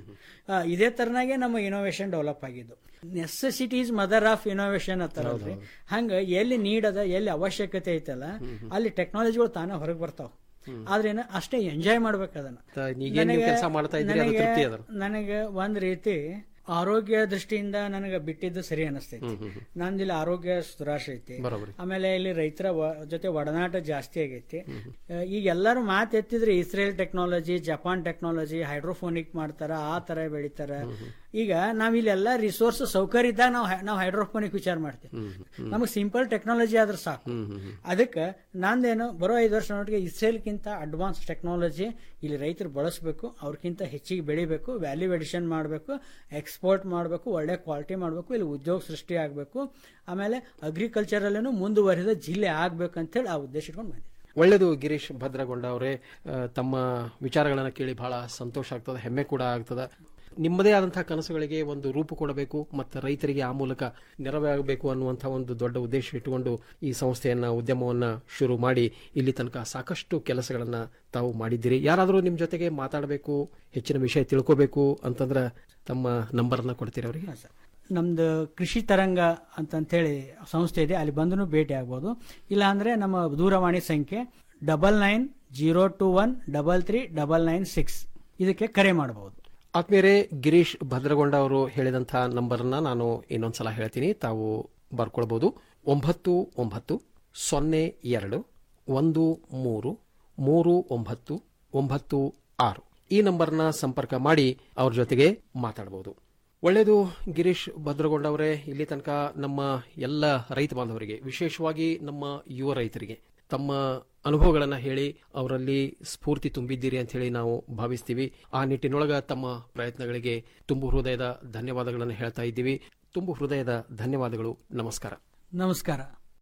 B: ಆ, ಇದೇ ತರನಾಗೆ ನಮ್ಮ ಇನೋವೇಷನ್ ಡೆವಲಪ್ ಆಗಿದ್ದು necessity is mother of innovation ಅಂತಾರಲ್ರಿ ಹಂಗ ಎಲ್ಲಿ ನೀಡದ ಎಲ್ಲಿ ಅವಶ್ಯಕತೆ ಐತಲ್ಲ ಅಲ್ಲಿ ಟೆಕ್ನಾಲಜಿಗಳು ತಾನೇ ಹೊರಗೆ ಬರ್ತಾವ ಆದ್ರೇನ ಅಷ್ಟೇ ಎಂಜಾಯ್ ಮಾಡ್ಬೇಕು ಅದನ್ನ
H: ತ- ಈಗೇನ್ ನೀವು
B: ನನಗೆ-
H: ಕೆಲಸ ಮಾಡ್ತಾ ಇದ್ದೀರಿ ಅದು
B: ನನಗೆ-
H: ತೃಪ್ತಿ ಅದ
B: ನನಗೆ ಒಂದ್ ರೀತಿ ಆರೋಗ್ಯ ದೃಷ್ಟಿಯಿಂದ ನನಗೆ ಬಿಟ್ಟಿದ್ದು ಸರಿ ಅನಿಸ್ತೈತಿ ನಂದಿಲ್ಲಿ ಆರೋಗ್ಯ ಸುಧಾರಿಸ ಐತಿ
H: ಬರೋಬ್ಬರಿ.
B: ಆಮೇಲೆ ಇಲ್ಲಿ ರೈತರ ವ- ಜೊತೆ ಒಡನಾಟ ಜಾಸ್ತಿ ಆಗೈತಿ ಆ, ಈಗ ಎಲ್ಲರೂ ಮಾತು ಎತ್ತಿದ್ರೆ Israel technology Japan technology hydroponic ಮಾಡ್ತಾರ ಆ ತರ ಬೆಳಿತಾರ ಈಗ ನಾವ್ ಇಲ್ಲೆಲ್ಲ ರಿಸೋರ್ಸ್ ಸೌಕರ್ಯ ಇದ್ದಾಗ ನಾವು ನಾವು ಹೈಡ್ರೋಫೋನಿಕ್ ವಿಚಾರ ಮಾಡ್ತೀವಿ ನಮಗೆ ಸಿಂಪಲ್ ಟೆಕ್ನಾಲಜಿ ಆದ್ರೆ ಸಾಕು ಅದಕ್ಕೆ ನಂದೇನು ಬರೋ ಐದು ವರ್ಷ ನೋಟಿಗೆ ಇಸ್ರೇಲ್ಗಿಂತ ಅಡ್ವಾನ್ಸ್ ಟೆಕ್ನಾಲಜಿ ಇಲ್ಲಿ ರೈತರು ಬಳಸಬೇಕು ಅವ್ರಕ್ಕಿಂತ ಹೆಚ್ಚಿಗೆ ಬೆಳಿಬೇಕು ವ್ಯಾಲ್ಯೂ ಎಡಿಷನ್ ಮಾಡಬೇಕು ಎಕ್ಸ್ಪೋರ್ಟ್ ಮಾಡಬೇಕು ಒಳ್ಳೆ ಕ್ವಾಲಿಟಿ ಮಾಡಬೇಕು ಇಲ್ಲಿ ಉದ್ಯೋಗ ಸೃಷ್ಟಿ ಆಗಬೇಕು ಆಮೇಲೆ ಅಗ್ರಿಕಲ್ಚರಲ್ಲೂ ಮುಂದುವರಿದ ಜಿಲ್ಲೆ ಆಗ್ಬೇಕು ಅಂತೇಳಿ ಆ ಉದ್ದೇಶ ಇಟ್ಕೊಂಡು ಬಂದಿದೆ
H: ಒಳ್ಳೆಯದು ಗಿರೀಶ್ ಭದ್ರಗೊಂಡ ಅವರೇ ಆ, ತಮ್ಮ ವಿಚಾರಗಳನ್ನು ಕೇಳಿ ಬಹಳ ಸಂತೋಷ ಆಗ್ತದೆ ಹೆಮ್ಮೆ ಕೂಡ ಆಗ್ತದೆ ನಿಮ್ಮದೇ ಆದಂತಹ ಕನಸುಗಳಿಗೆ ಒಂದು ರೂಪು ಕೊಡಬೇಕು ಮತ್ತು ರೈತರಿಗೆ ಆ ಮೂಲಕ ನೆರವಾಗಬೇಕು ಅನ್ನುವಂತಹ ಒಂದು ದೊಡ್ಡ ಉದ್ದೇಶ ಇಟ್ಟುಕೊಂಡು ಈ ಸಂಸ್ಥೆಯನ್ನ ಉದ್ಯಮವನ್ನ ಶುರು ಮಾಡಿ ಇಲ್ಲಿ ತನಕ ಸಾಕಷ್ಟು ಕೆಲಸಗಳನ್ನ ತಾವು ಮಾಡಿದ್ದೀರಿ ಯಾರಾದರೂ ನಿಮ್ಮ ಜೊತೆಗೆ ಮಾತಾಡಬೇಕು ಹೆಚ್ಚಿನ ವಿಷಯ ತಿಳ್ಕೋಬೇಕು ಅಂತಂದ್ರೆ ತಮ್ಮ ನಂಬರ್ನ ಕೊಡ್ತೀರಿ ಅವರಿಗೆ
B: ನಮ್ದು ಕೃಷಿ ತರಂಗ ಅಂತಂತೇಳಿ ಸಂಸ್ಥೆ ಇದೆ ಅಲ್ಲಿ ಬಂದು ಭೇಟಿ ಆಗ್ಬೋದು ಇಲ್ಲ ಅಂದ್ರೆ ನಮ್ಮ ದೂರವಾಣಿ ಸಂಖ್ಯೆ double nine zero two one double three double nine six ಇದಕ್ಕೆ ಕರೆ ಮಾಡಬಹುದು
H: ಆತ್ಮೀಯರೇ ಗಿರೀಶ್ ಭದ್ರಗೊಂಡ ಅವರು ಹೇಳಿದಂತಹ ನಂಬರ್ನ ನಾನು ಇನ್ನೊಂದ್ಸಲ ಹೇಳ್ತೀನಿ ತಾವು ಬರ್ಕೊಳ್ಬಹುದು ಒಂಬತ್ತು ಒಂಬತ್ತು ಸೊನ್ನೆ ಎರಡು ಒಂದು ಮೂರು ಮೂರು ಒಂಬತ್ತು ಒಂಬತ್ತು ಆರು ಈ ನಂಬರ್ನ ಸಂಪರ್ಕ ಮಾಡಿ ಅವ್ರ ಜೊತೆಗೆ ಮಾತಾಡಬಹುದು ಒಳ್ಳೆಯದು ಗಿರೀಶ್ ಭದ್ರಗೊಂಡ ಅವರೇ ಇಲ್ಲಿ ತನಕ ನಮ್ಮ ಎಲ್ಲ ರೈತ ಬಾಂಧವರಿಗೆ ವಿಶೇಷವಾಗಿ ನಮ್ಮ ಯುವ ರೈತರಿಗೆ ತಮ್ಮ ಅನುಭವಗಳನ್ನು ಹೇಳಿ ಅವರಲ್ಲಿ ಸ್ಫೂರ್ತಿ ತುಂಬಿದ್ದೀರಿ ಅಂತ ಹೇಳಿ ನಾವು ಭಾವಿಸ್ತೀವಿ ಆ ನಿಟ್ಟಿನೊಳಗ ತಮ್ಮ ಪ್ರಯತ್ನಗಳಿಗೆ ತುಂಬು ಹೃದಯದ ಧನ್ಯವಾದಗಳನ್ನು ಹೇಳ್ತಾ ಇದ್ದೀವಿ ತುಂಬು ಹೃದಯದ ಧನ್ಯವಾದಗಳು ನಮಸ್ಕಾರ
B: ನಮಸ್ಕಾರ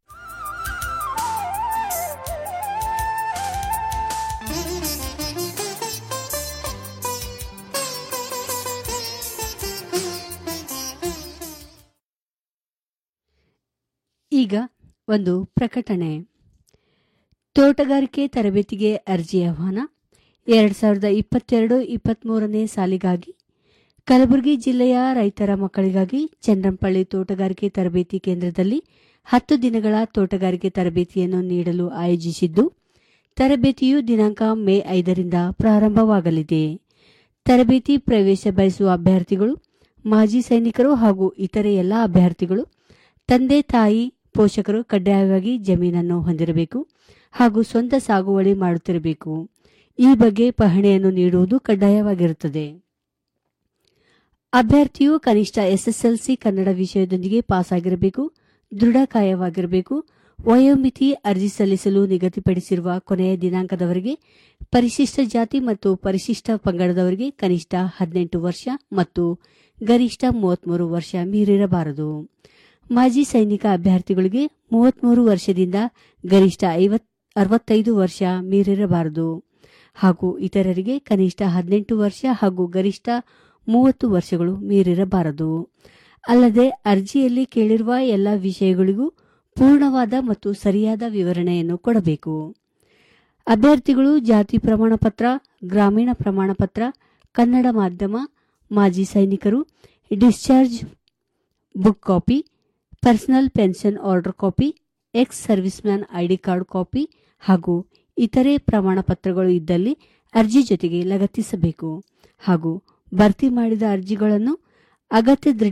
A: ಈಗ ಒಂದು ಪ್ರಕಟಣೆ ತೋಟಗಾರಿಕೆ ತರಬೇತಿಗೆ ಅರ್ಜಿ ಆಹ್ವಾನ ಎರಡು ಸಾವಿರದ ಇಪ್ಪತ್ತೆರಡು ಇಪ್ಪತ್ತ್ಮೂರನೇ ಸಾಲಿಗಾಗಿ ಕಲಬುರಗಿ ಜಿಲ್ಲೆಯ ರೈತರ ಮಕ್ಕಳಿಗಾಗಿ ಚಂದ್ರಂಪಳ್ಳಿ ತೋಟಗಾರಿಕೆ ತರಬೇತಿ ಕೇಂದ್ರದಲ್ಲಿ ಹತ್ತು ದಿನಗಳ ತೋಟಗಾರಿಕೆ ತರಬೇತಿಯನ್ನು ನೀಡಲು ಆಯೋಜಿಸಿದ್ದು ತರಬೇತಿಯು ದಿನಾಂಕ ಮೇ ಐದರಿಂದ ಪ್ರಾರಂಭವಾಗಲಿದೆ ತರಬೇತಿ ಪ್ರವೇಶ ಬಯಸುವ ಅಭ್ಯರ್ಥಿಗಳು ಮಾಜಿ ಸೈನಿಕರು ಹಾಗೂ ಇತರೆ ಎಲ್ಲ ಅಭ್ಯರ್ಥಿಗಳು ತಂದೆ ತಾಯಿ ಪೋಷಕರು ಕಡ್ಡಾಯವಾಗಿ ಜಮೀನನ್ನು ಹೊಂದಿರಬೇಕು ಹಾಗೂ ಸ್ವಂತ ಸಾಗುವಳಿ ಮಾಡುತ್ತಿರಬೇಕು ಈ ಬಗ್ಗೆ ಪಹಣೆಯನ್ನು ನೀಡುವುದು ಕಡ್ಡಾಯವಾಗಿರುತ್ತದೆ ಅಭ್ಯರ್ಥಿಯು ಕನಿಷ್ಠ ಎಸ್ಎಸ್ಎಲ್ಸಿ ಕನ್ನಡ ವಿಷಯದೊಂದಿಗೆ ಪಾಸ್ ಆಗಿರಬೇಕು ದೃಢಕಾಯವಾಗಿರಬೇಕು ವಯೋಮಿತಿ ಅರ್ಜಿ ಸಲ್ಲಿಸಲು ನಿಗದಿಪಡಿಸಿರುವ ಕೊನೆಯ ದಿನಾಂಕದವರೆಗೆ ಪರಿಶಿಷ್ಟ ಜಾತಿ ಮತ್ತು ಪರಿಶಿಷ್ಟ ಪಂಗಡದವರಿಗೆ ಕನಿಷ್ಠ ಹದಿನೆಂಟು ವರ್ಷ ಮತ್ತು ಗರಿಷ್ಠ ಮೂವತ್ಮೂರು ವರ್ಷ ಮೀರಿರಬಾರದು ಮಾಜಿ ಸೈನಿಕ ಅಭ್ಯರ್ಥಿಗಳಿಗೆ ಮೂವತ್ಮೂರು ವರ್ಷದಿಂದ ಗರಿಷ್ಠ ಐವತ್ ಅರವತ್ತೈದು ವರ್ಷ ಮೀರಿರಬಾರದು ಹಾಗೂ ಇತರರಿಗೆ ಕನಿಷ್ಠ ಹದಿನೆಂಟು ವರ್ಷ ಹಾಗೂ ಗರಿಷ್ಠ ಮೂವತ್ತು ವರ್ಷಗಳು ಮೀರಿರಬಾರದು ಅಲ್ಲದೆ ಅರ್ಜಿಯಲ್ಲಿ ಕೇಳಿರುವ ಎಲ್ಲ ವಿಷಯಗಳಿಗೂ ಪೂರ್ಣವಾದ ಮತ್ತು ಸರಿಯಾದ ವಿವರಣೆಯನ್ನು ಕೊಡಬೇಕು ಅಭ್ಯರ್ಥಿಗಳು ಜಾತಿ ಪ್ರಮಾಣಪತ್ರ ಗ್ರಾಮೀಣ ಪ್ರಮಾಣಪತ್ರ ಕನ್ನಡ ಮಾಧ್ಯಮ ಮಾಜಿ ಸೈನಿಕರು discharge book copy personal pension order copy ex serviceman ID card copy ಹಾಗೂ ಇತರೆ ಪ್ರಮಾಣಪತ್ರಗಳು ಇದ್ದಲ್ಲಿ ಅರ್ಜಿ ಜೊತೆಗೆ ಲಗತ್ತಿಸಬೇಕು ಹಾಗೂ ಭರ್ತಿ ಮಾಡಿದ ಅರ್ಜಿಗಳನ್ನು ಅಗತ್ಯ ದೃಢ